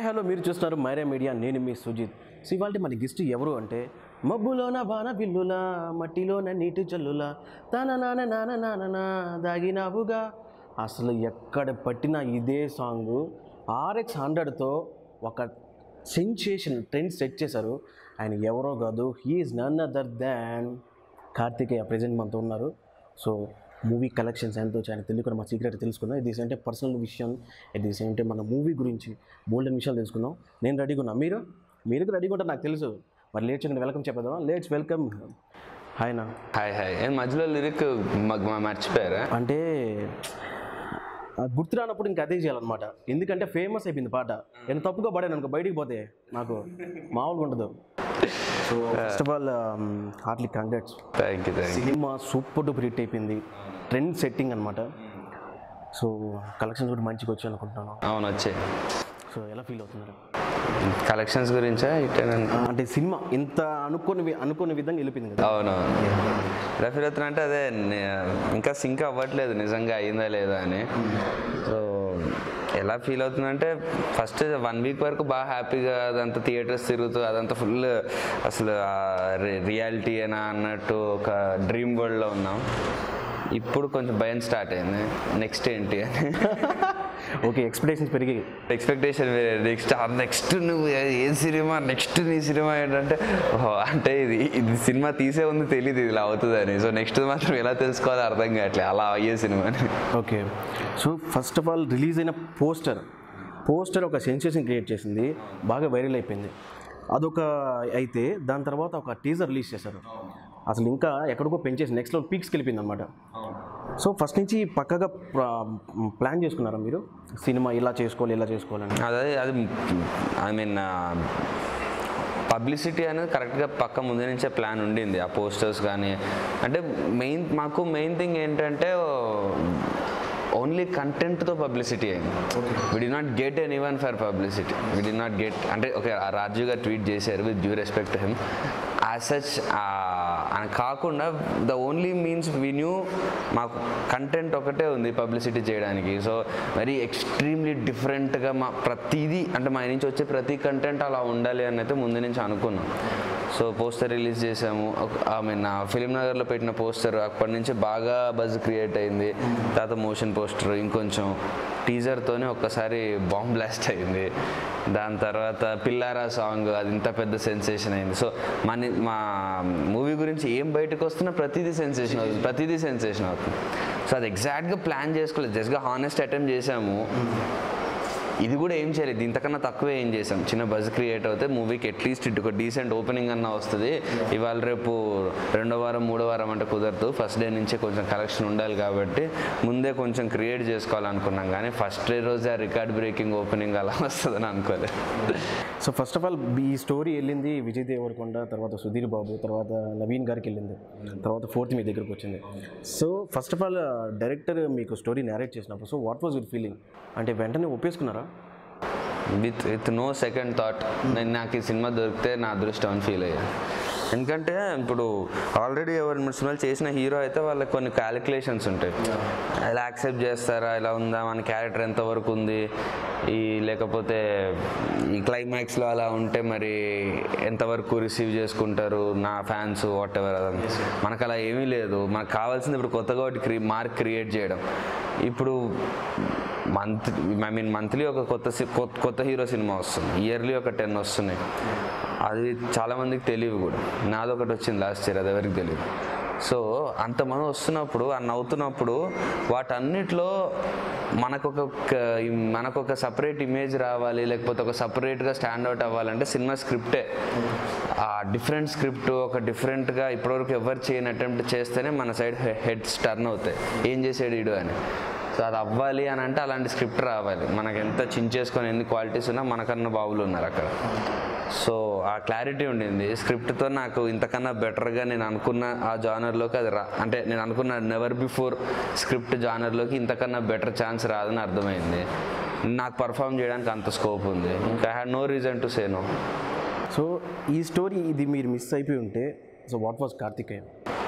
Hi hello మీరు చూస్తున్నారు Myra media నేను మీ సుజిత్ సో ఇవాళ మన గెస్ట్ ఎవరు అంటే మబ్బులోన బాణ బిల్లుల మట్టిలోన నీటి జల్లుల తన నాన్న నాన్న నాన్న దాగినావుగా అసలు ఎక్కడ పట్టిన ఇదే సాంగ్ ఆర్ఎక్స్ హండ్రెడ్తో ఒక సెన్సేషన్ ట్రెండ్ సెట్ చేశారు ఆయన ఎవరో కాదు he is none other than Karthikeya present మనతో ఉన్నారు సో మూవీ కలెక్షన్స్ ఎంత వచ్చాయని తెలియకుండా మా సీక్రెట్ తెలుసుకుందాం ఇది అంటే పర్సనల్ విషయం ఇది అంటే మన మూవీ గురించి బోల్డెన్ విషయాలు తెలుసుకుందాం నేను రెడీగా ఉన్నా మీరు మీరు రెడీగా ఉంటారు నాకు తెలుసు మరి లేట్ చేయకుండా వెల్కమ్ చెప్పేద్దాం లేట్స్ వెల్కమ్ హాయ్ నా హాయ్ హాయ్ ఏం మధ్యలో లిరిక్ మ- మ- మర్చిపోయారా అంటే ఆ గుర్తు రానప్పుడు ఇంకా అదే చేయాలన్నమాట ఎందుకంటే ఫేమస్ అయిపోయింది పాట నేను తప్పుగా పడాను అనుకో బయటికి పోతే నాకు మామూలుగా ఉండదు so first of all heartly congrats thank you thank cinema super duper hit అయిపోయింది ట్రెండ్ సెట్టింగ్ అనమాట సో కలెక్షన్స్ కూడా మంచిగా వచ్చాయి అనుకుంటున్నాను అవును వచ్చే సో ఎలా ఫీల్ అవుతున్నారు కలెక్షన్స్ గురించా ఇటేనండి ఆ, అంటే సినిమా ఇంత అనుకోని వి- అనుకోని విధంగా వెళ్ళిపోయింది కదా అవును రఫీరత్న అంటే అదే నే- ఇంకా సింక్ అవ్వట్లేదు నిజంగా అయిందా లేదా అని సో ఎలా ఫీల్ అవుతుందంటే ఫస్ట్ వన్ వీక్ వరకు బాగా హ్యాపీగా అదంతా థియేటర్స్ తిరుగుతూ అదంతా ఫుల్ అసలు రియాలిటీ అయినా అన్నట్టు ఒక డ్రీమ్ వరల్డ్లో ఉన్నాం ఇప్పుడు కొంచెం భయం స్టార్ట్ అయింది నెక్స్ట్ ఏంటి అని ఓకే ఎక్స్పెక్టేషన్స్ పెరిగాయి ఎక్స్పెక్టేషన్ వేరే నెక్స్ట్ నెక్స్ట్ నువ్వు ఏ- ఏ సినిమా నెక్స్ట్ నీ సినిమా ఏంటంటే ఓహో అంటే ఇది ఇది సినిమా తీసే ఉంది తెలియదు ఇలా అవుతుందని సో నెక్స్ట్ మాత్రం ఎలా తెలుసుకోవాలో అర్థం కావట్లేదు అలా అయ్యే సినిమాని okay so first of all release అయిన పోస్టర్ పోస్టర్ ఒక సెన్సేషన్ క్రియేట్ చేసింది బాగా వైరల్ అయిపోయింది అదొక అయితే దాని తర్వాత ఒక టీజర్ రిలీజ్ చేశారు అసలు ఇంకా ఎక్కడికో పెంచేసి నెక్స్ట్ లెవెల్ పీక్స్కి వెళ్ళిపోయింది అనమాట సో ఫస్ట్ నుంచి పక్కగా ప్లాన్ చేసుకున్నారా మీరు సినిమా ఇలా చేసుకోవాలి ఇలా చేసుకోవాలని అదే అది ఐ మీన్ పబ్లిసిటీ అనేది కరెక్ట్గా పక్క ముందు నుంచే ప్లాన్ ఉండింది ఆ పోస్టర్స్ కానీ అంటే మెయిన్ మాకు మెయిన్ థింగ్ ఏంటంటే ఓన్లీ కంటెంట్తో పబ్లిసిటీ అయింది we did not get an even for publicity we did not get అంటే ఓకే ఆ రాజు గారు ట్వీట్ చేశారు with due respect him as such అని కాకుండా the only means we knew మాకు కంటెంట్ ఒకటే ఉంది పబ్లిసిటీ చేయడానికి సో వెరీ ఎక్స్ట్రీమ్లీ డిఫరెంట్గా మా ప్రతిదీ అంటే మా నుంచి వచ్చే ప్రతి కంటెంట్ అలా ఉండాలి అని అయితే ముందు నుంచి అనుకున్నాం సో పోస్టర్ రిలీజ్ చేసాము ఐ మీన్ ఫిలిం నగర్లో పెట్టిన పోస్టర్ అప్పటి నుంచి బాగా బజ్ క్రియేట్ అయింది తర్వాత మోషన్ పోస్టర్ ఇంకొంచెం టీజర్తోనే ఒక్కసారి బాంబ్ బ్లాస్ట్ అయింది దాని తర్వాత పిల్లారా సాంగ్ అది ఇంత పెద్ద సెన్సేషన్ అయింది సో మన మా మూవీ గురించి ఏం బయటకు వస్తున్నా ప్రతిదీ సెన్సేషన్ అవుతుంది ప్రతిదీ సెన్సేషన్ అవుతుంది సో అది ఎగ్జాక్ట్గా ప్లాన్ చేసుకోలేదు జస్ట్గా హానెస్ట్ అటెంప్ట్ చేసాము ఇది కూడా ఏం చేయలేదు ఇంతకన్నా తక్కువే ఏం చేసాం చిన్న బజ్ క్రియేట్ అవుతే మూవీకి అట్లీస్ట్ ఇటు ఒక డీసెంట్ ఓపెనింగ్ అన్న వస్తుంది ఇవాళ రేపు రెండో వారం మూడో వారం అంటే కుదరదు ఫస్ట్ డే నుంచే కొంచెం కలెక్షన్ ఉండాలి కాబట్టి ముందే కొంచెం క్రియేట్ చేసుకోవాలనుకున్నాం కానీ ఫస్ట్ డే రోజే రికార్డ్ బ్రేకింగ్ ఓపెనింగ్ అలా వస్తుందని అనుకోలేదు సో ఫస్ట్ ఆఫ్ ఆల్ ఈ స్టోరీ వెళ్ళింది విజయ్ దేవరకొండ తర్వాత సుధీర్ బాబు తర్వాత నవీన్ గారికి వెళ్ళింది తర్వాత ఫోర్త్ మీ దగ్గరకు వచ్చింది so first of all director మీకు స్టోరీ నేరేట్ చేసినప్పుడు so what was your feeling అంటే వెంటనే ఒప్పేసుకున్నారా with with no second thought నేను నాకు ఈ సినిమా దొరికితే నా అదృష్టం అని ఫీల్ అయ్యాను ఎందుకంటే ఇప్పుడు ఆల్రెడీ ఎవరు సినిమాలు చేసిన హీరో అయితే వాళ్ళకి కొన్ని క్యాలిక్యులేషన్స్ ఉంటాయి ఎలా యాక్సెప్ట్ చేస్తారా ఇలా ఉందా మన క్యారెక్టర్ ఎంతవరకు ఉంది ఈ లేకపోతే ఈ క్లైమాక్స్లో అలా ఉంటే మరి ఎంతవరకు రిసీవ్ చేసుకుంటారు నా ఫ్యాన్స్ వాట్ ఎవర్ అదంతా మనకు అలా ఏమీ లేదు మనకు కావాల్సింది ఇప్పుడు కొత్తగా ఒకటి క్రి మార్క్ క్రియేట్ చేయడం ఇప్పుడు మంత్ ఐ మీన్ మంత్లీ ఒక కొత్త సి- కొత్త కొత్త హీరో సినిమా వస్తుంది ఇయర్లీ ఒక టెన్ వస్తున్నాయి అది చాలామందికి తెలియదు కూడా నాది ఒకటి వచ్చింది లాస్ట్ ఇయర్ అది ఎవరికి తెలియదు సో అంతమంది వస్తున్నప్పుడు ఆ నవ్వుతున్నప్పుడు వాటన్నిటిలో మనకొక క- మనకొక సపరేట్ ఇమేజ్ రావాలి లేకపోతే ఒక సపరేట్గా స్టాండ్ అవుట్ అవ్వాలంటే సినిమా స్క్రిప్టే ఆ డిఫరెంట్ స్క్రిప్ట్ ఒక డిఫరెంట్గా ఇప్పటివరకు ఎవరు చేయని అటెంప్ట్ చేస్తేనే మన సైడ్ హెడ్స్ టర్న్ అవుతాయి ఏం చేసాడు ఈడు అని సో అది అవ్వాలి అని అంటే అలాంటి స్క్రిప్ట్ రావాలి మనకు ఎంత చించేసుకొని ఎన్ని క్వాలిటీస్ ఉన్నా మనకన్నా బాబులు ఉన్నారు అక్కడ సో ఆ క్లారిటీ ఉండింది స్క్రిప్ట్తో నాకు ఇంతకన్నా బెటర్గా నేను అనుకున్న ఆ జానర్లోకి అది రా అంటే నేను అనుకున్న నెవర్ బిఫోర్ స్క్రిప్ట్ జానర్లోకి ఇంతకన్నా బెటర్ ఛాన్స్ రాదని అర్థమైంది నాకు పర్ఫామ్ చేయడానికి అంత స్కోప్ ఉంది ఇంకా I had no reason to say no so ఈ స్టోరీ ఇది మీరు మిస్ అయిపోయి ఉంటే సో వాట్ వాజ్ కార్తికేయ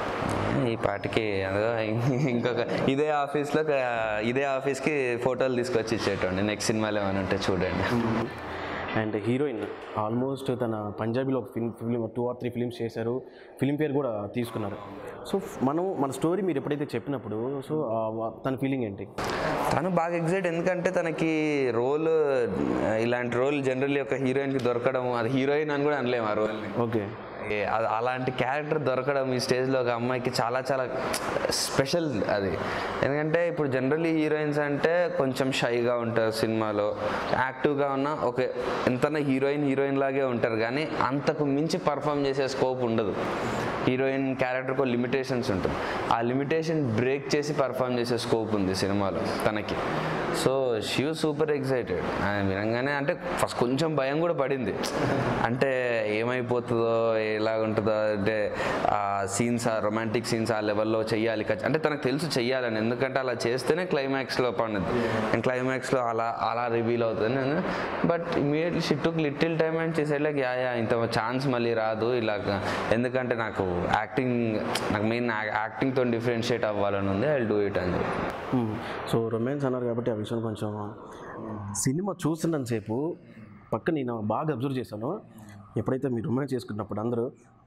ఈ పాటికి అదో ఇంకొక ఇదే ఆఫీస్లో ఇదే ఆఫీస్కి ఫోటోలు తీసుకొచ్చి ఇచ్చేటండి నెక్స్ట్ సినిమాలో ఏమైనా ఉంటే చూడండి అండ్ హీరోయిన్ ఆల్మోస్ట్ తన పంజాబీలో ఒక film film two or three films చేశారు ఫిల్మ్ పేరు కూడా తీసుకున్నారు సో మనం మన స్టోరీ మీరు ఎప్పుడైతే చెప్పినప్పుడు సో తన ఫీలింగ్ ఏంటి తను బాగా ఎగ్జైట్ ఎందుకంటే తనకి రోల్ ఇలాంటి రోల్ జనరల్లీ ఒక హీరోయిన్కి దొరకడం అది హీరోయిన్ అని కూడా అనలేము ఆ రోల్ని ఓకే ఏ, అది అలాంటి క్యారెక్టర్ దొరకడం ఈ స్టేజ్లో ఒక అమ్మాయికి చాలా చాలా స్పెషల్ అది ఎందుకంటే ఇప్పుడు జనరల్లీ హీరోయిన్స్ అంటే కొంచెం షైగా ఉంటారు సినిమాలో యాక్టివ్గా ఉన్న ఒక ఎంతనా హీరోయిన్ హీరోయిన్ లాగే ఉంటారు కానీ అంతకు మించి పర్ఫామ్ చేసే స్కోప్ ఉండదు హీరోయిన్ క్యారెక్టర్కు లిమిటేషన్స్ ఉంటుంది ఆ లిమిటేషన్ బ్రేక్ చేసి పర్ఫామ్ చేసే స్కోప్ ఉంది సినిమాలో తనకి సో షీ సూపర్ ఎక్సైటెడ్ వినంగానే అంటే ఫస్ట్ కొంచెం భయం కూడా పడింది అంటే ఏమైపోతుందో ఎలా ఉంటుందో అంటే ఆ సీన్స్ ఆ రొమాంటిక్ సీన్స్ ఆ లెవెల్లో చెయ్యాలి ఖచ్చి- అంటే తనకు తెలుసు చెయ్యాలని ఎందుకంటే అలా చేస్తేనే క్లైమాక్స్లో పండుద్ది అండ్ క్లైమాక్స్లో అలా అలా రివీల్ అవుతుంది but immediately she took little time and చేసే లైక్ యా యా ఇంత ఛాన్స్ మళ్ళీ రాదు ఇలాగ ఎందుకంటే నాకు యాక్టింగ్ నాకు మెయిన్ యాక్టింగ్తో డిఫరెన్షియేట్ అవ్వాలని ఉంది ఐ డూ ఇట్ అని చెప్పి సో రొమాన్స్ అన్నారు కాబట్టి ఆ విషయం కొంచెం సినిమా చూస్తున్నంతసేపు పక్క నేను బాగా అబ్జర్వ్ చేశాను ఎప్పుడైతే మీరు రొమాన్స్ చేసుకున్నప్పుడు అందరూ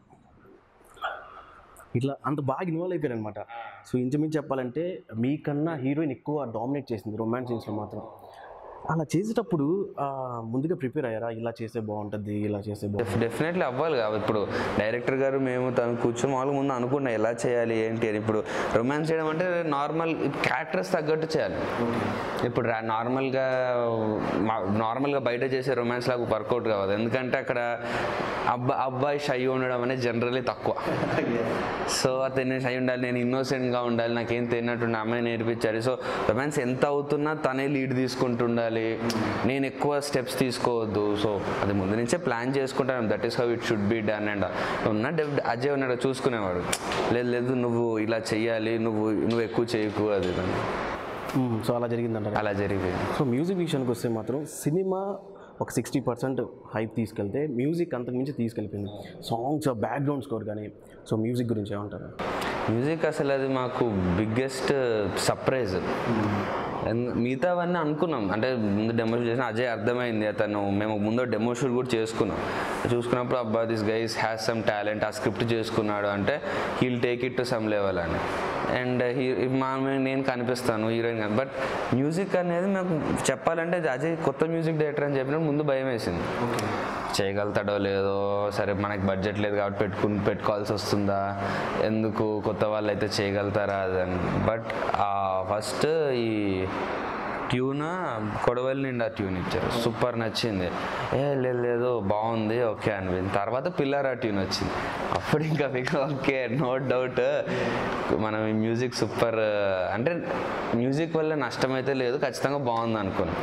ఇట్లా అంత బాగా ఇన్వాల్వ్ అయిపోయారు అనమాట సో ఇంచుమించు చెప్పాలంటే మీకన్నా హీరోయిన్ ఎక్కువ డామినేట్ చేసింది రొమాన్స్ సీన్స్లో మాత్రం అలా చేసేటప్పుడు ఆ, ముందుగా ప్రిపేర్ అయ్యారా ఇలా చేస్తే బాగుంటుంది ఇలా చేస్తే బాగుంటుంది డెఫినెట్లీ అవ్వాలి కదా ఇప్పుడు డైరెక్టర్ గారు మేము తను కూర్చొని మామూలుగా ముందు అనుకున్నా ఎలా చేయాలి ఏంటి అని ఇప్పుడు రొమాన్స్ చేయడం అంటే నార్మల్ క్యారెక్టర్స్ తగ్గట్టు చేయాలి ఇప్పుడు రా- నార్మల్గా మా- నార్మల్గా బయట చేసే రొమాన్స్ లాగా వర్కౌట్ కావద్దు ఎందుకంటే అక్కడ అబ్బా అబ్బాయి షై ఉండడం అనేది జనరల్లీ తక్కువ సో అతను షై ఉండాలి నేను ఇన్నోసెంట్గా ఉండాలి నాకేం తెలియనట్టు అమ్మాయి నేర్పించాలి సో రొమాన్స్ ఎంత అవుతున్నా తనే లీడ్ తీసుకుంటుండాలి నేను ఎక్కువ స్టెప్స్ తీసుకోవద్దు సో అది ముందు నుంచే ప్లాన్ చేసుకుంటాను that is how it should be done and ఉన్న డెఫ్ అజయ్ ఉన్నాడు చూసుకునేవాడు లేదు లేదు నువ్వు ఇలా చెయ్యాలి నువ్వు నువ్వు ఎక్కువ చేయకు అది ఇది అని. సో అలా జరిగిందంటారా అలా జరిగిపోయింది సో మ్యూజిక్ విషయానికి వస్తే మాత్రం సినిమా ఒక సిక్స్టీ పర్సెంట్ హైప్ తీసుకెళ్తే మ్యూజిక్ అంతకుమించి తీసుకెళ్ళిపోయింది సాంగ్స్ బ్యాక్గ్రౌండ్ స్కోర్ కానీ సో మ్యూజిక్ గురించి ఏమంటారు మ్యూజిక్ అసలు అది మాకు బిగ్గెస్ట్ సర్ప్రైజ్ మిగతావన్నీ అనుకున్నాం అంటే ముందు డెమో చేసిన అజయ్ అర్థమైంది అతను మేము ముందు డెమో షూట్ కూడా చేసుకున్నాం చూసుకున్నప్పుడు అబ్బా this guys has some talent ఆ స్క్రిప్ట్ చేసుకున్నాడు అంటే he'll take it to some level అని అండ్ హీ మా నేను కనిపిస్తాను హీరోయిన్ కానీ బట్ మ్యూజిక్ అనేది నాకు చెప్పాలంటే అజయ్ కొత్త మ్యూజిక్ డైరెక్టర్ అని చెప్పినప్పుడు ముందు భయం వేసింది చేయగలుగుతాడో లేదో సరే మనకి బడ్జెట్ లేదు కాబట్టి పెట్టుకుని పెట్టుకోవాల్సి వస్తుందా ఎందుకు కొత్త వాళ్ళు అయితే చేయగలుగుతారా అదని బట్ ఫస్ట్ ఈ ట్యూన్ కొడవలి నిండా ట్యూన్ ఇచ్చారు సూపర్ నచ్చింది ఏ లేదు లేదు బాగుంది ఓకే అనిపించింది తర్వాత పిల్లరా ట్యూన్ వచ్చింది అప్పుడు ఇంకా మీకు ఓకే నో డౌట్ మనం ఈ మ్యూజిక్ సూపర్ అంటే మ్యూజిక్ వల్ల నష్టమైతే లేదు ఖచ్చితంగా బాగుంది అనుకున్నాను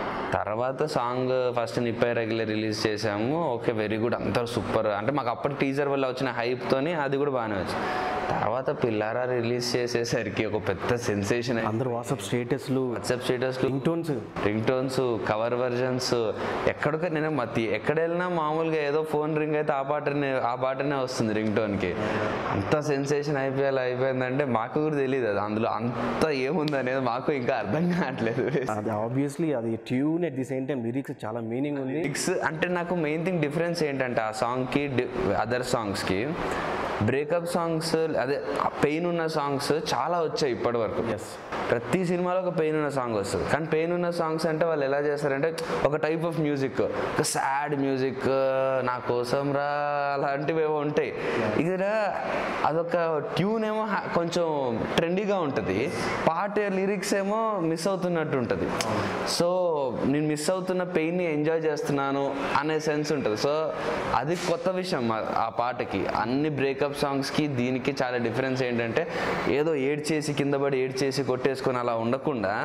తర్వాత సాంగ్ ఫస్ట్ నిప్పై రెగ్యులర్ రిలీజ్ చేసాము ఓకే వెరీ గుడ్ అంతా సూపర్ అంటే మాకు అప్పటి టీజర్ వల్ల వచ్చిన హైప్తోని అది కూడా బాగానే వచ్చింది తర్వాత పిల్లారా రిలీజ్ చేసేసరికి ఒక పెద్ద సెన్సేషన్ అందరు వాట్సాప్ స్టేటస్లు WhatsApp status ring tones ring tones cover versions ఎక్కడికి నేను మతి ఎక్కడ వెళ్ళినా మామూలుగా ఏదో ఫోన్ రింగ్ అయితే ఆ పాటనే ఆ పాటనే వస్తుంది రింగ్ టోన్కి అంత సెన్సేషన్ అయిపోయాలి అయిపోయిందంటే మాకు కూడా తెలియదు అది అందులో అంత ఏముంది అనేది మాకు ఇంకా అర్థం కావట్లేదు అది ఆబ్వియస్లీ అది tune at the same time lyrics చాలా మీనింగ్ ఉంది లిరిక్స్ అంటే నాకు మెయిన్ థింగ్ డిఫరెన్స్ ఏంటంటే ఆ సాంగ్కి అదర్ సాంగ్స్కి బ్రేకప్ సాంగ్స్ అదే పెయిన్ ఉన్న సాంగ్స్ చాలా వచ్చాయి ఇప్పటి వరకు ఎస్ ప్రతి సినిమాలో ఒక పెయిన్ ఉన్న సాంగ్ వస్తుంది కానీ పెయిన్ ఉన్న సాంగ్స్ అంటే వాళ్ళు ఎలా చేస్తారంటే ఒక టైప్ ఆఫ్ మ్యూజిక్ ఒక సాడ్ మ్యూజిక్ నా కోసం రా అలాంటివి ఏవో ఉంటాయి ఇక్కడ అదొక ట్యూన్ ఏమో హా- కొంచెం ట్రెండీగా ఉంటుంది పాట లిరిక్స్ ఏమో మిస్ అవుతున్నట్టు ఉంటుంది సో నేను మిస్ అవుతున్న పెయిన్ని ఎంజాయ్ చేస్తున్నాను అనే సెన్స్ ఉంటుంది సో అది కొత్త విషయం ఆ- ఆ పాటకి అన్ని బ్రేకప్ సాంగ్స్కి దీనికి చాలా డిఫరెన్స్ ఏంటంటే ఏదో ఏడ్ చేసి కింద పడి ఏడ్ చేసి కొట్టేసుకొని అలా ఉండకుండా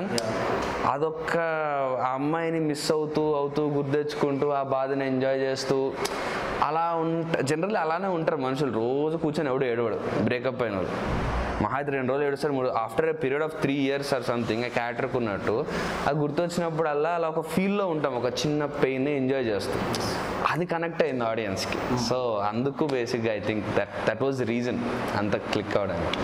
అదొక్క ఆ అమ్మాయిని మిస్ అవుతూ అవుతూ గుర్తెచ్చుకుంటూ ఆ బాధని ఎంజాయ్ చేస్తూ అలా ఉంట జనరల్లీ అలానే ఉంటారు మనుషులు రోజు కూర్చొని ఎవడు ఏడవడు బ్రేకప్ అయిన వాళ్ళు మహా అయితే రెండు రోజులు ఏడుస్తారు మూడు after a period of three years or something ఆ క్యారెక్టర్కి ఉన్నట్టు అది గుర్తొచ్చినప్పుడు అలా అలా ఒక ఫీల్లో ఉంటాం ఒక చిన్న పెయిన్ని ఎంజాయ్ చేస్తాం అది కనెక్ట్ అయింది ఆడియన్స్కి సో అందుకు బేసిక్గా I think that that was reason అంత క్లిక్ అవడానికి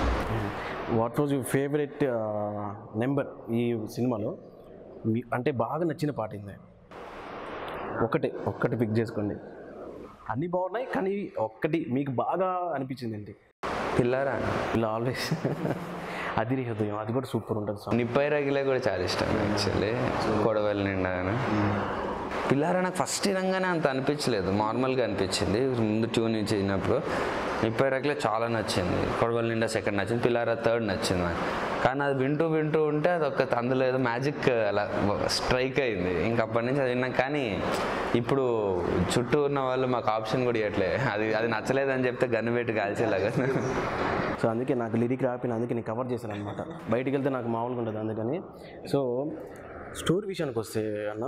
what was your favourite number ఈ సినిమాలో మీ అంటే బాగా నచ్చిన పాట ఏంది ఒకటే ఒక్కటి పిక్ చేసుకోండి అన్నీ బాగున్నాయి కానీ ఒక్కటి మీకు బాగా అనిపించింది ఏంటి పిల్లరా ఇలా ఆల్వేస్ అది హృదయం అది కూడా సూపర్ ఉంటుంది సాంగ్ నిప్పై రగిలే కూడా చాలా ఇష్టం యాక్చువల్లీ కొడవలి నిండాగానే పిల్లారా నాకు ఫస్ట్ వినంగానే అంత అనిపించలేదు నార్మల్గా అనిపించింది ముందు ట్యూన్ చేసినప్పుడు నిప్పై రగిలే చాలా నచ్చింది కొడవలి నిండా సెకండ్ నచ్చింది పిల్లారా థర్డ్ నచ్చింది నాకు కానీ అది వింటూ వింటూ ఉంటే అది ఒక అందులో ఏదో మ్యాజిక్ అలా స్ట్రైక్ అయింది ఇంక అప్పటి నుంచి అది విన్నాం కానీ ఇప్పుడు చుట్టూ ఉన్న వాళ్ళు మాకు ఆప్షన్ కూడా ఇవ్వట్లే అది అది నచ్చలేదని చెప్తే గన్ను పెట్టి కాల్చేలాగా సో అందుకే నాకు లిరిక్ రాపిన అందుకే నేను కవర్ చేశాను అనమాట బయటికి వెళ్తే నాకు మామూలుగా ఉంటుంది అందుకని సో స్టోరీ విషయానికి వస్తే అన్న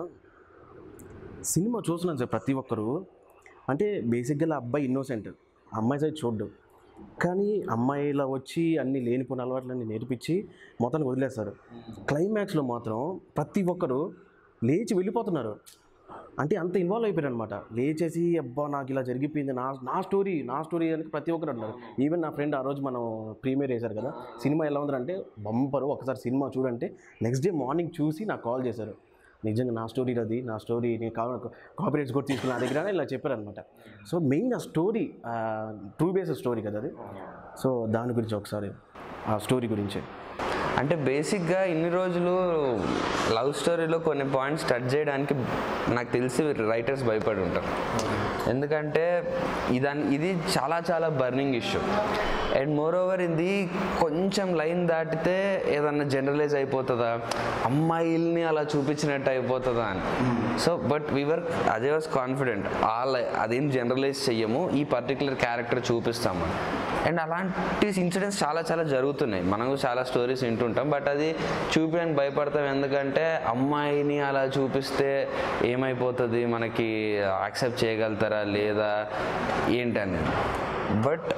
సినిమా చూస్తున్నాను సార్ ప్రతి ఒక్కరు అంటే బేసిక్గా అబ్బాయి ఇన్నోసెంట్ అమ్మాయి సైడ్ చూడ్డు కానీ అమ్మాయి ఇలా వచ్చి అన్ని లేనిపోయిన అలవాట్లన్నీ నేర్పించి మొత్తానికి వదిలేస్తారు క్లైమాక్స్లో మాత్రం ప్రతి ఒక్కరు లేచి వెళ్ళిపోతున్నారు అంటే అంత ఇన్వాల్వ్ అయిపోయారు అనమాట లేచేసి అబ్బా నాకు ఇలా జరిగిపోయింది నా నా స్టోరీ నా స్టోరీ అని ప్రతి ఒక్కరు అంటారు ఈవెన్ నా ఫ్రెండ్ ఆ రోజు మనం ప్రీమియర్ వేశారు కదా సినిమా ఎలా ఉందంటే బంపరు ఒకసారి సినిమా చూడంటే నెక్స్ట్ డే మార్నింగ్ చూసి నాకు కాల్ చేశారు నిజంగా నా స్టోరీ అది నా స్టోరీ నేను కావాలి కాపీరైట్స్ కూడా తీసుకున్న నా దగ్గర ఇలా చెప్పారనమాట సో మెయిన్ ఆ స్టోరీ ట్రూ బేస్డ్ స్టోరీ కదా అది సో దాని గురించి ఒకసారి ఆ స్టోరీ గురించి అంటే బేసిక్గా ఇన్ని రోజులు లవ్ స్టోరీలో కొన్ని పాయింట్స్ టచ్ చేయడానికి నాకు తెలిసి రైటర్స్ భయపడి ఉంటారు ఎందుకంటే ఇదాని ఇది చాలా చాలా burning issue and more over కొంచెం లైన్ దాటితే ఏదన్నా జనరలైజ్ అయిపోతుందా అమ్మాయిల్ని అలా చూపించినట్టు అయిపోతుందా అని సో బట్ వీవర్ అజయ్ వాస్ కాన్ఫిడెంట్ ఆ లై- అదేం జనరలైజ్ చెయ్యము ఈ పర్టికులర్ క్యారెక్టర్ చూపిస్తాము అండ్ అలాంటి ఇన్సిడెంట్స్ చాలా చాలా జరుగుతున్నాయి మనం చాలా స్టోరీస్ వింటుంటాం బట్ అది చూపించడానికి భయపడతాం ఎందుకంటే అమ్మాయిని అలా చూపిస్తే ఏమైపోతుంది మనకి యాక్సెప్ట్ చేయగలుగుతారా లేదా ఏంటని బట్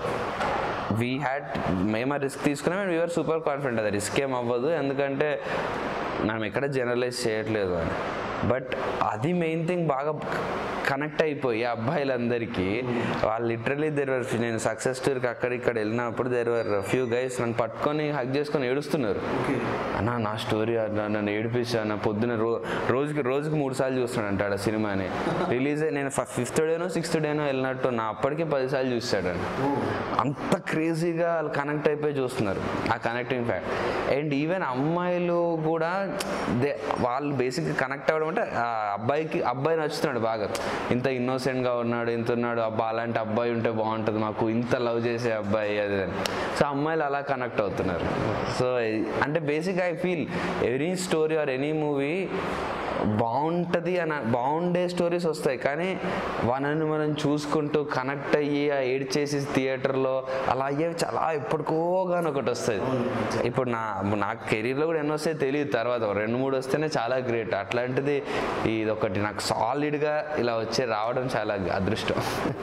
వీ హ్యాడ్ మేము ఆ రిస్క్ తీసుకున్నాం అండ్ వీఆర్ సూపర్ కాన్ఫిడెంట్ అది రిస్క్ ఏం అవ్వదు ఎందుకంటే మనం ఎక్కడ జనరలైజ్ చేయట్లేదు అని బట్ అది మెయిన్ థింగ్ బాగా కనెక్ట్ అయిపోయి ఆ అబ్బాయిలందరికీ వాళ్ళు లిటరలీ దేర్ వర్ నేను సక్సెస్ టూర్కి అక్కడ ఇక్కడ వెళ్ళినప్పుడు దేర్ వర్ ఫ్యూ గైస్ నన్ను పట్టుకొని హక్ చేసుకొని ఏడుస్తున్నారు అన్న నా స్టోరీ నన్ను ఏడిపించాను పొద్దున రో రోజుకి రోజుకి మూడు సార్లు చూస్తున్నాడు అంటాడు ఆ సినిమాని రిలీజ్ అయ్యి నేను ఫిఫ్త్ డేనో సిక్స్త్ డేనో వెళ్ళినట్టు నా అప్పటికే పదిసార్లు చూస్తాడండి అంత క్రేజీగా వాళ్ళు కనెక్ట్ అయిపోయి చూస్తున్నారు ఆ కనెక్టింగ్ ఫ్యాక్ట్ అండ్ ఈవెన్ అమ్మాయిలు కూడా దే వాళ్ళు బేసిక్గా కనెక్ట్ అవ్వడం అంటే ఆ అబ్బాయికి అబ్బాయి నచ్చుతున్నాడు బాగా ఇంత innocent గా ఉన్నాడు ఇంత ఉన్నాడు అబ్బా అలాంటి అబ్బాయి ఉంటే బాగుంటుంది మాకు ఇంత లవ్ చేసే అబ్బాయి అది అని. సో అమ్మాయిలు అలా కనెక్ట్ అవుతున్నారు సో అంటే basic I feel any story or any movie బాగుంటుంది అని బాగుండే స్టోరీస్ వస్తాయి కానీ మనల్ని మనం చూసుకుంటూ కనెక్ట్ అయ్యి ఆ ఏడ్ చేసి థియేటర్లో అలా అయ్యేవి చాలా ఎప్పటికోగాని ఒకటి వస్తుంది ఇప్పుడు నా నా కెరీర్లో కూడా ఎన్నో వస్తాయి తెలియదు తర్వాత ఒక రెండు మూడు వస్తేనే చాలా గ్రేట్ అట్లాంటిది ఇది ఒకటి నాకు సాలిడ్గా ఇలా వచ్చే రావడం చాలా అదృష్టం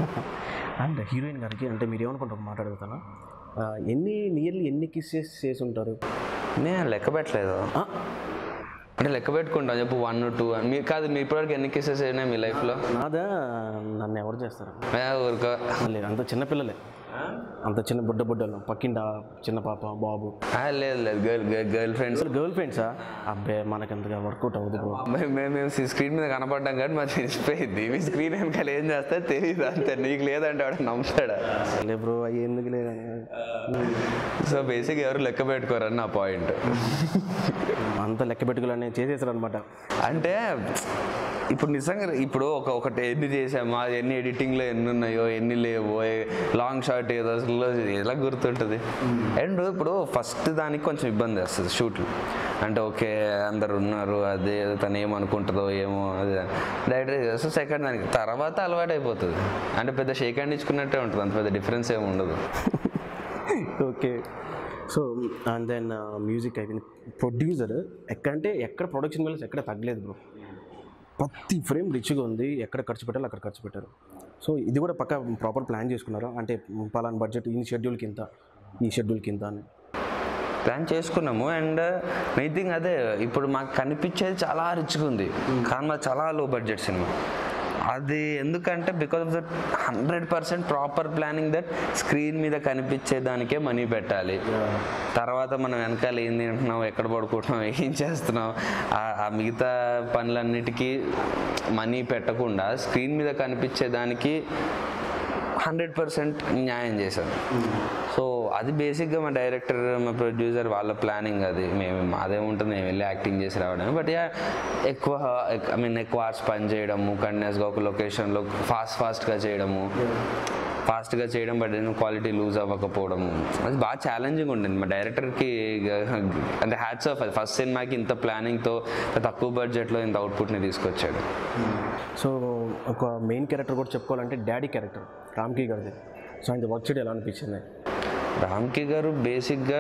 అండ్ హీరోయిన్ గారికి అంటే మీరు ఏమనుకుంటారు మాట్లాడగలుగుతానా ఆ, ఎన్ని నియర్లీ ఎన్ని కిస్సెస్ చేసి ఉంటారు నేను లెక్క పెట్టలేదు ఆ, అంటే లెక్క పెట్టుకుంటాం చెప్పు వన్ టూ అని మీరు కాదు మీ ఇప్పటివరకు ఎన్ని కేసెస్ అయినాయి మీ లైఫ్లో నాదా నన్ను ఎవరు చేస్తారు ఊరుకో లేదు అంత చిన్నపిల్లలే అంత చిన్న బుడ్డ బుడ్డలు పక్కింట చిన్న పాప బాబు ఆ, లేదు లేదు గర్ల్ గర్ల్ ఫ్రెండ్స్ అసలు గర్ల్ ఫ్రెండ్సా అబ్బే మనకంతగా వర్కౌట్ అవ్వదు బ్రో మేము మేము మేము స్క్రీన్ మీద కనపడ్డాం కానీ మాకు తెలిసిపోయింది మీ స్క్రీన్ వెనకాల ఏం చేస్తే తెలియదు అంతే నీకు లేదంటే వాడు నమ్ముతాడా లే బ్రో అవి ఎందుకు లేదు సో బేసిక్ ఎవరు లెక్క పెట్టుకోరని నా పాయింట్ అంత లెక్క పెట్టుకోవాలని చేసేసారు అనమాట అంటే ఇప్పుడు నిజంగా ఇప్పుడు ఒక ఒకటి ఎన్ని చేసామా ఎన్ని ఎడిటింగ్లో ఎన్ని ఉన్నాయో ఎన్ని లేవో లాంగ్ షాట్ ఏదో అసలు ఎలా గుర్తుంటుంది అండ్ ఇప్పుడు ఫస్ట్ దానికి కొంచెం ఇబ్బంది వస్తుంది షూట్లు అంటే ఓకే అందరు ఉన్నారు అదే తను ఏమనుకుంటుందో ఏమో అదే డైరెక్ట్ చేస్తే సెకండ్ దానికి తర్వాత అలవాటు అయిపోతుంది అంటే పెద్ద షేక్ హ్యాండ్ ఇచ్చుకున్నట్టే ఉంటుంది అంత పెద్ద డిఫరెన్స్ ఏమి ఉండదు okay so and then music అయిపోయింది ప్రొడ్యూసర్ ఎక్కడంటే ఎక్కడ ప్రొడక్షన్ వాల్యూస్ ఎక్కడ తగ్గలేదు బ్రో ప్రతి ఫ్రేమ్ రిచ్గా ఉంది ఎక్కడ ఖర్చు పెట్టాలో అక్కడ ఖర్చు పెట్టారు సో ఇది కూడా పక్క ప్రాపర్ ప్లాన్ చేసుకున్నారు అంటే పలానా బడ్జెట్ ఈ షెడ్యూల్ కింద ఈ షెడ్యూల్ కింద అని ప్లాన్ చేసుకున్నాము అండ్ మెయిన్ థింగ్ అదే ఇప్పుడు మాకు కనిపించేది చాలా రిచ్గా ఉంది కానీ మాది చాలా లో బడ్జెట్ సినిమా అది ఎందుకంటే because of that hundred percent proper planning that screen మీద కనిపించే దానికే మనీ పెట్టాలి తర్వాత మనం వెనకాల ఏం తింటున్నాం ఎక్కడ పడుకుంటున్నాం ఏం చేస్తున్నాం ఆ- ఆ మిగతా పనులన్నిటికీ మనీ పెట్టకుండా స్క్రీన్ మీద కనిపించే దానికి హండ్రెడ్ పర్సెంట్ న్యాయం చేశాను సో అది బేసిక్గా మా డైరెక్టర్ మా ప్రొడ్యూసర్ వాళ్ళ ప్లానింగ్ అది మేము అదేముంటుంది మేము వెళ్ళి యాక్టింగ్ చేసి రావడం బట్ యా ఎక్కువ ఐ మీన్ ఎక్కువ అవర్స్ పని చేయడము కంటిన్యూస్గా ఒక లొకేషన్లో ఫాస్ట్ ఫాస్ట్గా చేయడము ఫాస్ట్గా చేయడం బట్ క్వాలిటీ లూజ్ అవ్వకపోవడం అది బాగా ఛాలెంజింగ్ ఉండింది మా డైరెక్టర్కి అంటే హ్యాట్స్ ఆఫ్ అది ఫస్ట్ సినిమాకి ఇంత ప్లానింగ్తో తక్కువ బడ్జెట్లో ఇంత అవుట్పుట్ని తీసుకొచ్చాడు సో ఒక మెయిన్ క్యారెక్టర్ కూడా చెప్పుకోవాలంటే డాడీ క్యారెక్టర్ రామ్కి గారిది సో ఆయన వర్క్ చేయడం ఎలా అనిపించింది రామ్కి గారు బేసిక్గా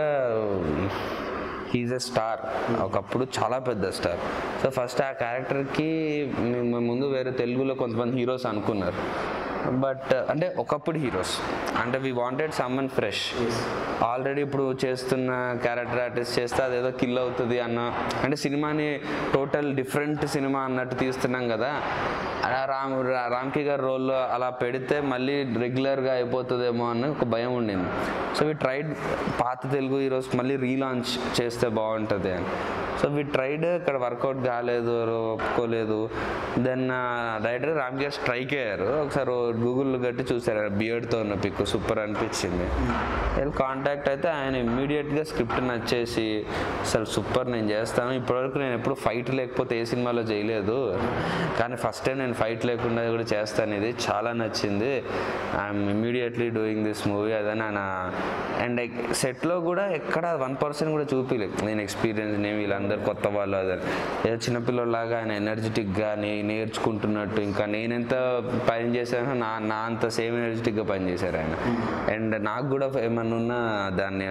హీజ్ ఎ స్టార్ ఒకప్పుడు చాలా పెద్ద స్టార్ సో ఫస్ట్ ఆ క్యారెక్టర్కి మేము ముందు వేరే తెలుగులో కొంతమంది హీరోస్ అనుకున్నారు బట్ అంటే ఒకప్పుడు హీరోస్ అంటే we wanted someone fresh already ఇప్పుడు చేస్తున్న క్యారెక్టర్ ఆర్టిస్ట్ చేస్తే అదేదో కిల్ అవుతుంది అన్న అంటే సినిమాని టోటల్ డిఫరెంట్ సినిమా అన్నట్టు తీస్తున్నాం కదా అలా రామ్ రా- రామ్కి గారి రోల్లో అలా పెడితే మళ్ళీ రెగ్యులర్గా అయిపోతుందేమో అని ఒక భయం ఉండింది సో వి ట్రైడ్ పాత తెలుగు హీరోస్ మళ్ళీ రీలాంచ్ చేస్తే బాగుంటుంది అని సో వి ట్రైడ్ ఇక్కడ వర్కౌట్ కాలేదు ఎవరు ఒప్పుకోలేదు దెన్ డైరెక్టర్ రామ్ గారు స్ట్రైక్ అయ్యారు ఒకసారి గూగుల్లో గట్టి చూసారు బియర్డ్తో ఉన్న పిక్ సూపర్ అనిపించింది వెళ్ళి కాంటాక్ట్ అయితే ఆయన ఇమ్మీడియట్గా స్క్రిప్ట్ నచ్చేసి అసలు సూపర్ నేను చేస్తాను ఇప్పటివరకు నేను ఎప్పుడు ఫైట్ లేకపోతే ఏ సినిమాలో చేయలేదు కానీ ఫస్ట్ టైం నేను ఫైట్ లేకుండా కూడా చేస్తాను ఇది చాలా నచ్చింది I'm immediately doing this movie అదని ఆయన అండ్ సెట్లో కూడా ఎక్కడ వన్ పర్సెంట్ కూడా చూపించలేదు నేను ఎక్స్పీరియన్స్ నేను వీళ్ళందరూ కొత్త వాళ్ళు అదని ఏదో చిన్నపిల్లలాగా ఆయన ఎనర్జెటిక్గా నే నేర్చుకుంటున్నట్టు ఇంకా నేనెంత పని చేశానో నా నా అంత సేమ్ ఎనర్జెటిక్గా పనిచేశారు ఆయన అండ్ నాకు కూడా ఏమన్నా ఉన్నా దాన్ని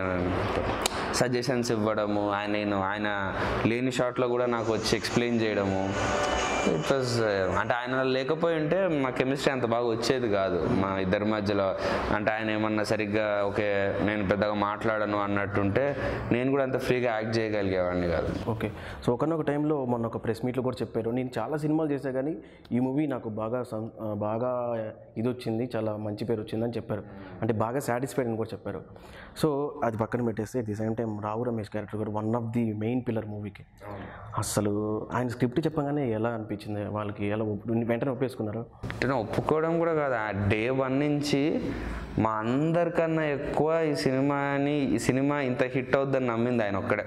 సజెషన్స్ ఇవ్వడము ఆయన నేను ఆయన లేని షాట్లో కూడా నాకు వచ్చి ఎక్స్ప్లెయిన్ చేయడము ఇట్ వాజ్ అంటే ఆయన లేకపోయి ఉంటే మా కెమిస్ట్రీ అంత బాగా వచ్చేది కాదు మా ఇద్దరి మధ్యలో అంటే ఆయన ఏమన్నా సరిగ్గా ఓకే నేను పెద్దగా మాట్లాడను అన్నట్టుంటే నేను కూడా అంత ఫ్రీగా యాక్ట్ చేయగలిగేవాడిని కాదు ఓకే సో ఒకనొక టైంలో మొన్న ఒక ప్రెస్ మీట్లో కూడా చెప్పారు నేను చాలా సినిమాలు చేశా కానీ ఈ మూవీ నాకు బాగా సం- ఆ, బాగా ఇది వచ్చింది చాలా మంచి పేరు వచ్చిందని చెప్పారు అంటే బాగా సాటిస్ఫైడ్ అని కూడా చెప్పారు సో అది పక్కన పెట్టేస్తే the same time Rao Ramesh character కూడా one of the main pillar మూవీకి అసలు ఆయన స్క్రిప్ట్ చెప్పగానే ఎలా అనిపించింది వాళ్ళకి ఎలా ఒప్పు- వెంటనే ఒప్పేసుకున్నారు అంటే ఒప్పుకోవడం కూడా కాదు ఆ డే వన్ నుంచి మా అందరికన్నా ఎక్కువ ఈ సినిమాని ఈ సినిమా ఇంత హిట్ అవుద్దని నమ్మింది ఆయన ఒక్కడే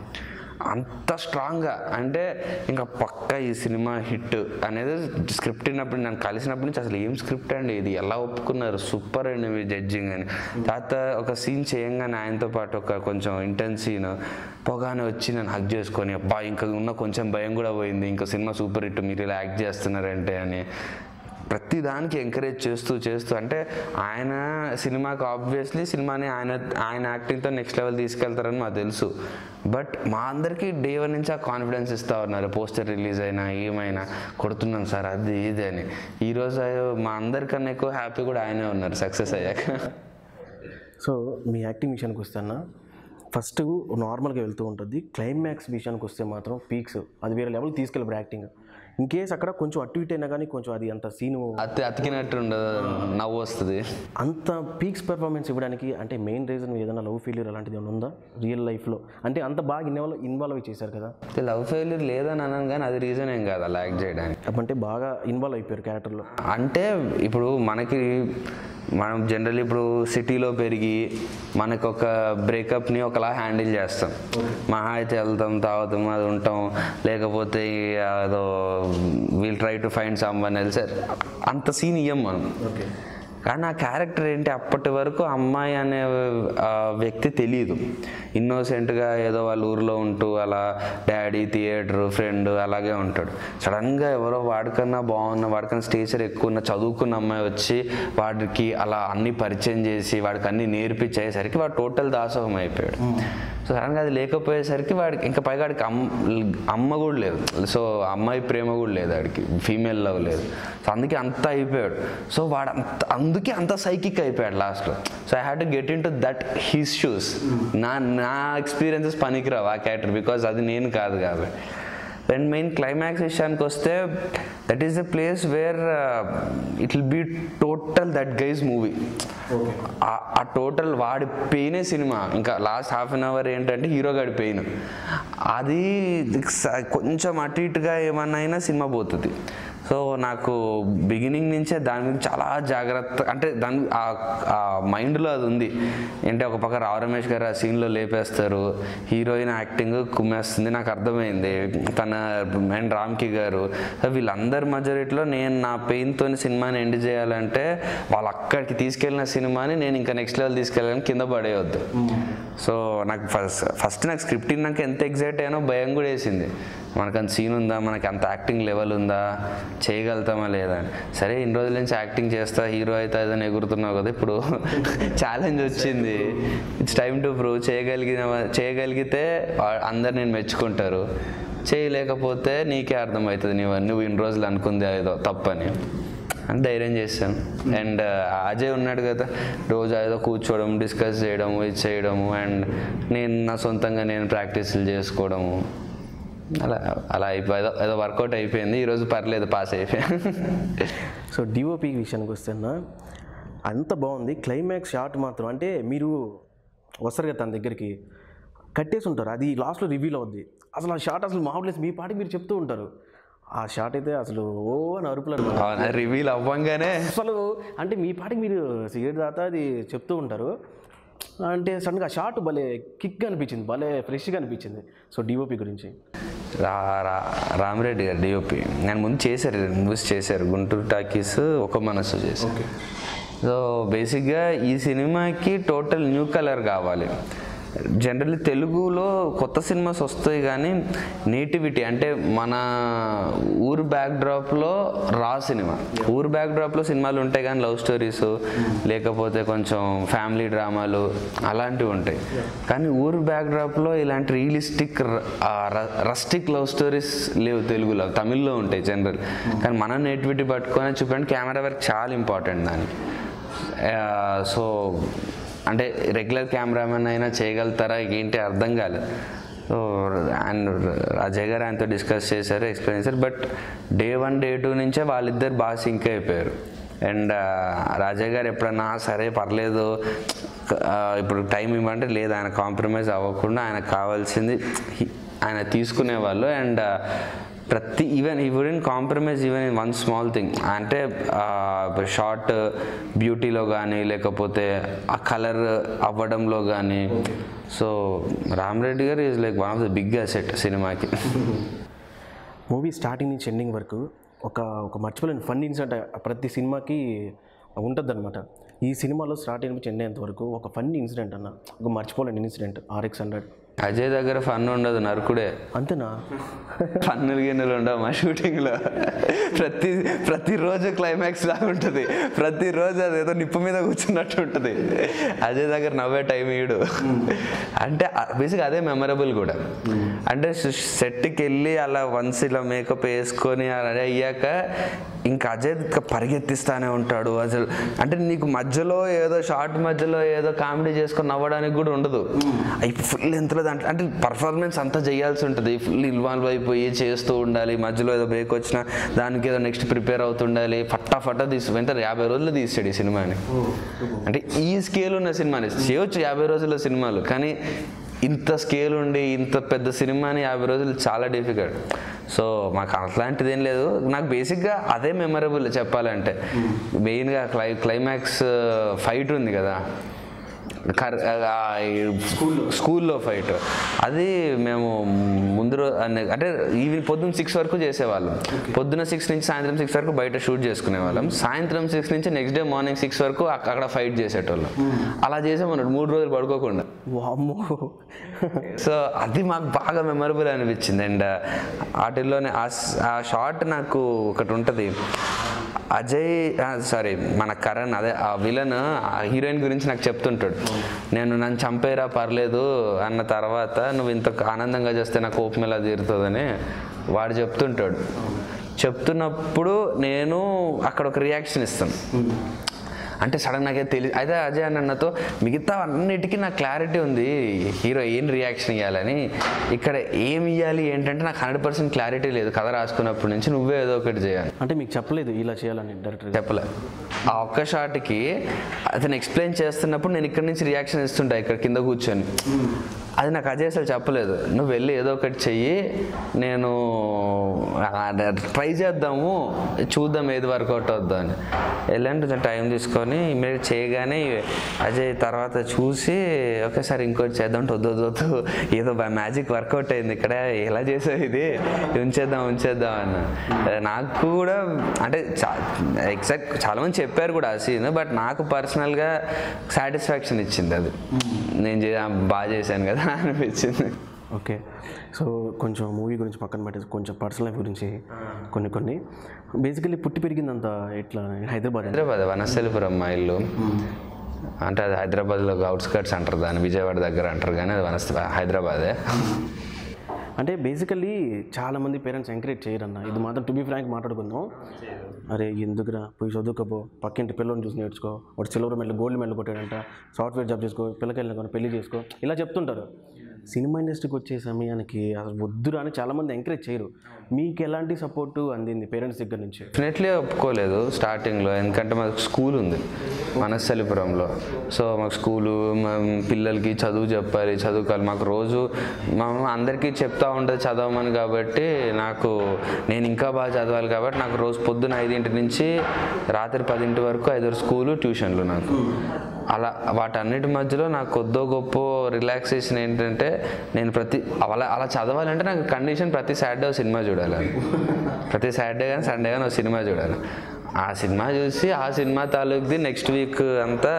అంత స్ట్రాంగ్గా అంటే ఇంకా పక్క ఈ సినిమా హిట్ అనేది స్క్రిప్ట్ విన్నప్పుడు నన్ను కలిసినప్పటి నుంచి అసలు ఏం స్క్రిప్ట్ అండి ఇది ఎలా ఒప్పుకున్నారు సూపర్ అండి మీ జడ్జింగ్ అని తర్వాత ఒక సీన్ చేయంగానే ఆయనతో పాటు ఒక కొంచెం ఇంటెన్స్ సీన్ పోగానే వచ్చి నన్ను హక్ చేసుకొని అబ్బా ఇంకా ఉన్న కొంచెం భయం కూడా పోయింది ఇంకా సినిమా సూపర్ హిట్ మీరు ఇలా యాక్ట్ చేస్తున్నారంటే అని ప్రతి దానికి ఎంకరేజ్ చేస్తూ చేస్తూ అంటే ఆయన సినిమాకి ఆబ్వియస్లీ సినిమాని ఆయన ఆయన యాక్టింగ్తో నెక్స్ట్ లెవెల్ తీసుకెళ్తారని మాకు తెలుసు బట్ మా అందరికీ డే వన్ నుంచి ఆ కాన్ఫిడెన్స్ ఇస్తూ ఉన్నారు పోస్టర్ రిలీజ్ అయినా ఏమైనా కొడుతున్నాం సార్ అది ఇది అని ఈరోజు మా అందరికన్నా ఎక్కువ హ్యాపీ కూడా ఆయనే ఉన్నారు సక్సెస్ అయ్యాక సో మీ యాక్టింగ్ విషయానికి వస్తానా ఫస్ట్ నార్మల్గా వెళ్తూ ఉంటుంది క్లైమాక్స్ విషయానికి వస్తే మాత్రం పీక్స్ అది వేరే లెవెల్ తీసుకెళ్ళిపోయి యాక్టింగ్ ఇన్ కేస్ అక్కడ కొంచెం అటు ఇటు అయినా కానీ కొంచెం అది అంత సీను అతి అతికినట్టు ఉండదు నవ్వు వస్తుంది అంత పీక్స్ పెర్ఫార్మెన్స్ ఇవ్వడానికి అంటే మెయిన్ రీజన్ ఏదైనా లవ్ ఫెయిల్యూర్ అలాంటిది ఏమైనా ఉందా రియల్ లైఫ్లో అంటే అంత బాగా ఇన్వాల్వ్ ఇన్వాల్వ్ చేశారు కదా లవ్ ఫెయిల్యూర్ లేదని అన్నాను కానీ అది రీజన్ ఏం కాదు అలా యాక్ట్ చేయడానికి అంటే బాగా ఇన్వాల్వ్ అయిపోయారు క్యారెక్టర్లో అంటే ఇప్పుడు మనకి మనం జనరల్ ఇప్పుడు సిటీలో పెరిగి మనకు ఒక బ్రేకప్ని ఒకలా హ్యాండిల్ చేస్తాం మహా అయితే వెళ్తాం తాగుతాం అది ఉంటాం లేకపోతే అదో we'll try to find someone else అంత సీన్ ఇయ్యం మనం ఓకే కానీ ఆ క్యారెక్టర్ ఏంటి అప్పటి వరకు అమ్మాయి అనే ఆ, వ్యక్తి తెలియదు ఇన్నోసెంట్గా ఏదో వాళ్ళ ఊర్లో ఉంటూ అలా డాడీ థియేటర్ ఫ్రెండ్ అలాగే ఉంటాడు సడన్గా ఎవరో వాడికన్నా బాగున్న వాడికన్నా స్టేచర్ ఎక్కువ ఉన్న చదువుకున్న అమ్మాయి వచ్చి వాడికి అలా అన్ని పరిచయం చేసి వాడికి అన్ని నేర్పించేసరికి వాడు టోటల్ దాసోహం అయిపోయాడు సో సడన్గా అది లేకపోయేసరికి వాడికి ఇంకా పైగా వాడికి అమ్మ అమ్మ కూడా లేదు సో అమ్మాయి ప్రేమ కూడా లేదు వాడికి ఫీమేల్ లవ్ లేదు సో అందుకే అంత అయిపోయాడు సో వాడు అంత అందుకే అంత సైకిక్ అయిపోయాడు లాస్ట్లో so I had to get into that his shoes నా నా ఎక్స్పీరియన్సెస్ పనికిరావు ఆ క్యారెక్టర్ బికాజ్ అది నేను కాదు కాబట్టి అండ్ మెయిన్ క్లైమాక్స్ విషయానికి వస్తే that is the place where it will be total that guys movie ఆ టోటల్ వాడి పెయినే సినిమా ఇంకా లాస్ట్ హాఫ్ అన్ అవర్ ఏంటంటే హీరో గాడి పెయిన్ అది స- కొంచెం అటు ఇటుగా ఏమన్నా అయినా సినిమా పోతుంది సో నాకు బిగినింగ్ నుంచే దాని మీద చాలా జాగ్రత్త అంటే దాని ఆ మైండ్లో అది ఉంది ఏంటి ఒక పక్క రావు రమేష్ గారు ఆ సీన్లో లేపేస్తారు హీరోయిన్ యాక్టింగ్ కుమ్మేస్తుంది నాకు అర్థమైంది తన అండ్ రామ్కి గారు సో వీళ్ళందరి మధ్యలో నేను నా పెయిన్తో సినిమాని ఎండ్ చేయాలంటే వాళ్ళు అక్కడికి తీసుకెళ్ళిన సినిమాని నేను ఇంకా నెక్స్ట్ లెవెల్ తీసుకెళ్ళాలని కింద పడేయొద్దు సో నాకు ఫస్ట్ ఫస్ట్ నాకు స్క్రిప్ట్ నాకు ఎంత ఎగ్జైట్ అయ్యానో భయం కూడా వేసింది మనకు అంత సీన్ ఉందా మనకి అంత యాక్టింగ్ లెవెల్ ఉందా చేయగలుగుతామా లేదా అని సరే ఇన్ని రోజుల నుంచి యాక్టింగ్ చేస్తా హీరో అయితే ఏదైనా ఎగురుతున్నావు కదా ఇప్పుడు ఛాలెంజ్ వచ్చింది ఇట్స్ టైమ్ టు ప్రూవ్ చేయగలిగిన చేయగలిగితే వా- అందరు నేను మెచ్చుకుంటారు చేయలేకపోతే నీకే అర్థమవుతుంది నువ్వు నువ్వు ఇన్ని రోజులు అనుకుంది ఏదో తప్పని అని ధైర్యం చేశాను అండ్ అజయ్ ఉన్నాడు కదా రోజు ఏదో కూర్చోవడం డిస్కస్ చేయడము ఇది చేయడము అండ్ నేను నా సొంతంగా నేను ప్రాక్టీసులు చేసుకోవడము అలా అలా అయిపోయి ఏదో ఏదో వర్కౌట్ అయిపోయింది ఈరోజు పర్లేదు పాస్ అయిపోయాను సో డిఓపి విషయానికి వస్తేనా అంత బాగుంది క్లైమాక్స్ షాట్ మాత్రం అంటే మీరు వస్తారు కదా తన దగ్గరికి కట్టేసి ఉంటారు అది లాస్ట్లో రివీల్ అవుద్ది అసలు ఆ షాట్ అసలు మామూలు మీ పాటికి మీరు చెప్తూ ఉంటారు ఆ షాట్ అయితే అసలు ఓ అని అరుపులు అనమాట. రివీల్ అవ్వంగానే అసలు అంటే మీ పాటికి మీరు సిగరెట్ దాతా అది చెప్తూ ఉంటారు అంటే సడన్గా షాట్ భలే కిక్ అనిపించింది భలే ఫ్రెష్గా అనిపించింది సో డిఓపి గురించి రా రా రామిరెడ్డి గారు డిఓపి నేను ముందు చేశారు మూవీస్ చేశారు గుంటూరు టాకీస్ ఒక మనసు చేశారు సో బేసిక్గా ఈ సినిమాకి టోటల్ న్యూ కలర్ కావాలి జనరల్లీ తెలుగులో కొత్త సినిమాస్ వస్తాయి కానీ నేటివిటీ అంటే మన ఊరు బ్యాక్ డ్రాప్లో రా సినిమా ఊరు బ్యాక్ డ్రాప్లో సినిమాలు ఉంటాయి కానీ లవ్ స్టోరీస్ లేకపోతే కొంచెం ఫ్యామిలీ డ్రామాలు అలాంటివి ఉంటాయి కానీ ఊరు బ్యాక్ డ్రాప్లో ఇలాంటి రియలిస్టిక్ రస్టిక్ లవ్ స్టోరీస్ లేవు తెలుగులో తమిళ్లో ఉంటాయి జనరల్ కానీ మన నేటివిటీ పట్టుకొని చూపండి కెమెరా వర్క్ చాలా ఇంపార్టెంట్ దానికి సో అంటే రెగ్యులర్ కెమెరామెన్ అయినా చేయగలుగుతారా ఏంటి అర్థం కాలేదు సో అండ్ అజయ్ గారు ఆయనతో డిస్కస్ చేశారు ఎక్స్ప్లెయిన్ చేశారు but day one day two నుంచే వాళ్ళిద్దరు బాగా సింక్ అయిపోయారు అండ్ రాజయ్య గారు ఎప్పుడన్నా సరే పర్లేదు ఆ, ఇప్పుడు టైం ఇవ్వమంటే లేదు ఆయన కాంప్రమైజ్ అవ్వకుండా ఆయనకు కావాల్సింది హి- ఆయన తీసుకునేవాళ్ళు అండ్ ప్రతి even he wouldn't compromise even in one small thing అంటే షార్ట్ బ్యూటీలో కానీ లేకపోతే ఆ కలర్ అవ్వడంలో కానీ so Ramareddy garu is like one of the big asset సినిమాకి మూవీ స్టార్టింగ్ నుంచి ఎండింగ్ వరకు ఒక ఒక మర్చిపోలేని ఫన్ ఇన్సిడెంట్ ప్రతి సినిమాకి ఉంటుంది అనమాట ఈ సినిమాలో స్టార్టింగ్ నుంచి ఎండ్ అయ్యేంత వరకు ఒక ఫన్ ఇన్సిడెంట్ అన్న ఒక మర్చిపోలేని ఇన్సిడెంట్ ఆర్ఎక్స్ హండ్రెడ్ అజయ్ దగ్గర ఫన్ ఉండదు నరకుడే అంతేనా పన్నులు గిన్నెలు ఉండవు మా షూటింగ్లో ప్రతి ప్రతిరోజు క్లైమాక్స్ లాగా ఉంటుంది ప్రతిరోజు అదేదో నిప్పు మీద కూర్చున్నట్టు ఉంటుంది అజయ్ దగ్గర నవ్వే టైం ఇయ్యడు అంటే బేసిక్ అదే మెమరబుల్ కూడా అంటే సెట్కి వెళ్ళి అలా వన్స్ ఇలా మేకప్ వేసుకొని అలా అయ్యాక ఇంకా అజయ్ ఇంకా పరిగెత్తిస్తానే ఉంటాడు అసలు అంటే నీకు మధ్యలో ఏదో షార్ట్ మధ్యలో ఏదో కామెడీ చేసుకొని నవ్వడానికి కూడా ఉండదు అవి ఫుల్ ఎంతలో దాంట్లో అంటే పర్ఫార్మెన్స్ అంతా చేయాల్సి ఉంటుంది ఫుల్ ఇన్వాల్వ్ అయిపోయి చేస్తూ ఉండాలి మధ్యలో ఏదో బ్రేక్ వచ్చినా దానికి ఏదో నెక్స్ట్ ప్రిపేర్ అవుతుండాలి ఫట్టా ఫట్టా తీసి వెంటనే యాభై రోజులు తీసాడు ఈ సినిమాని అంటే ఈ స్కేల్ ఉన్న సినిమాని చేయొచ్చు యాభై రోజుల సినిమాలు కానీ ఇంత స్కేల్ ఉండి ఇంత పెద్ద సినిమాని యాభై రోజులు చాలా డిఫికల్ట్ సో మాకు అట్లాంటిది ఏం లేదు నాకు బేసిక్గా అదే మెమరబుల్ చెప్పాలంటే మెయిన్గా క్లై క్లైమాక్స్ ఫైట్ ఉంది కదా కర్ స్కూల్లో ఫైట్ అది మేము ముందు రో అన్ని- అంటే ఈవినింగ్ పొద్దున్న సిక్స్ వరకు చేసేవాళ్ళం పొద్దున్న సిక్స్ నుంచి సాయంత్రం సిక్స్ వరకు బయట షూట్ చేసుకునేవాళ్ళం సాయంత్రం సిక్స్ నుంచి నెక్స్ట్ డే మార్నింగ్ సిక్స్ వరకు అక్క- అక్కడ ఫైట్ చేసేటోళ్ళం అలా చేసామన్నాడు మూడు రోజులు పడుకోకుండా వామ్మో సో అది మాకు బాగా మెమరబుల్ అనిపించింది అండ్ వాటిల్లోనే ఆ స్- ఆ షాట్ నాకు ఒకటి ఉంటుంది అజయ్ సారీ మన కరణ్ అదే ఆ విలన్ ఆ హీరోయిన్ గురించి నాకు చెప్తుంటాడు నేను నన్ను చంపేరా పర్లేదు అన్న తర్వాత నువ్వు ఇంత ఆనందంగా చేస్తే నా కోపం ఎలా తీరుతుందని వాడు చెప్తుంటాడు చెప్తున్నప్పుడు నేను అక్కడ ఒక రియాక్షన్ ఇస్తాను అంటే సడన్ నాకే తెలియదు అయితే అజయ్ అన్న అన్నతో మిగతా అన్నిటికీ నాకు క్లారిటీ ఉంది హీరో ఏం రియాక్షన్ ఇవ్వాలని ఇక్కడ ఏం ఇవ్వాలి ఏంటంటే నాకు హండ్రెడ్ పర్సెంట్ క్లారిటీ లేదు కథ రాసుకున్నప్పటి నుంచి నువ్వే ఏదో ఒకటి చేయాలి అంటే మీకు చెప్పలేదు ఇలా చేయాలని డైరెక్టర్ చెప్పలే ఆ ఒక్క షాట్కి అతను ఎక్స్ప్లెయిన్ చేస్తున్నప్పుడు నేను ఇక్కడ నుంచి రియాక్షన్ ఇస్తుంటా ఇక్కడ కింద కూర్చొని అది నాకు అజయ్ అసలు చెప్పలేదు నువ్వు వెళ్ళి ఏదో ఒకటి చెయ్యి నేను ట్రై చేద్దాము చూద్దాం ఏది వర్కౌట్ అవుద్దా అని వెళ్ళండి కొంచెం టైం తీసుకొని ఇమీడియట్ చేయగానే అజయ్ తర్వాత చూసి ఒకేసారి ఇంకోటి చేద్దాం అంటే వద్దు వద్దు వద్దు ఏదో మ్యాజిక్ వర్కౌట్ అయింది ఇక్కడ ఎలా చేసావు ఇది ఉంచేద్దాం ఉంచేద్దాం అన్న నాకు కూడా అంటే ఎగ్జాక్ట్ చాలా మంది చెప్పారు కూడా ఆ సీన్ బట్ నాకు పర్సనల్గా సాటిస్ఫాక్షన్ ఇచ్చింది అది నేను చే- బాగా చేశాను కదా అనిపించింది ఓకే సో కొంచెం మూవీ గురించి పక్కన పెట్టేసి కొంచెం పర్సనల్ లైఫ్ గురించి కొన్ని కొన్ని బేసికలీ పుట్టి పెరిగిందంతా ఎట్లా హైదరాబాద్ హైదరాబాద్ వనస్థలిపురం మా ఇల్లు అంటే అది హైదరాబాద్లో అవుట్స్కర్ట్స్ అంటారు దాన్ని విజయవాడ దగ్గర అంటారు కానీ అది వనస్థ హైదరాబాదే అంటే బేసికల్లీ చాలా మంది పేరెంట్స్ ఎంకరేజ్ చేయరన్న ఇది మాత్రం టు బీ ఫ్రాంక్ మాట్లాడుకుందాం అరే ఎందుకురా పోయి చదువుకోపో పక్కింటి పిల్లల్ని చూసి నేర్చుకో వాడు సిల్వర్ మెడల్ గోల్డ్ మెడల్ కొట్టాడంట సాఫ్ట్వేర్ జాబ్ చేసుకో పిల్లకి వెళ్ళిన పెళ్లి చేసుకో ఇలా చెప్తుంటారు సినిమా ఇండస్ట్రీకి వచ్చే సమయానికి అసలు వద్దురా అని చాలామంది ఎంకరేజ్ చేయరు మీకు ఎలాంటి సపోర్టు అందింది పేరెంట్స్ దగ్గర నుంచి డెఫినెట్లీ ఒప్పుకోలేదు స్టార్టింగ్లో ఎందుకంటే మాకు స్కూల్ ఉంది మనస్థలిపురంలో సో మాకు స్కూలు మా పిల్లలకి చదువు చెప్పాలి చదువుకోవాలి మాకు రోజు మా అమ్మ అందరికీ చెప్తా ఉంటుంది చదవమని కాబట్టి నాకు నేను ఇంకా బాగా చదవాలి కాబట్టి నాకు రోజు పొద్దున ఐదింటి నుంచి రాత్రి పదింటి వరకు ఐదారు స్కూలు ట్యూషన్లు నాకు అలా వాటన్నిటి మధ్యలో నాకు కొద్దో గొప్ప రిలాక్సేషన్ ఏంటంటే నేను ప్రతి అలా అలా చదవాలంటే నాకు కండిషన్ ప్రతి సాటర్డే సినిమా చూడాలి ప్రతి సాటర్డే కానీ సండే కానీ ఒక సినిమా చూడాలి ఆ సినిమా చూసి ఆ సినిమా తాలూకుది నెక్స్ట్ వీక్ అంతా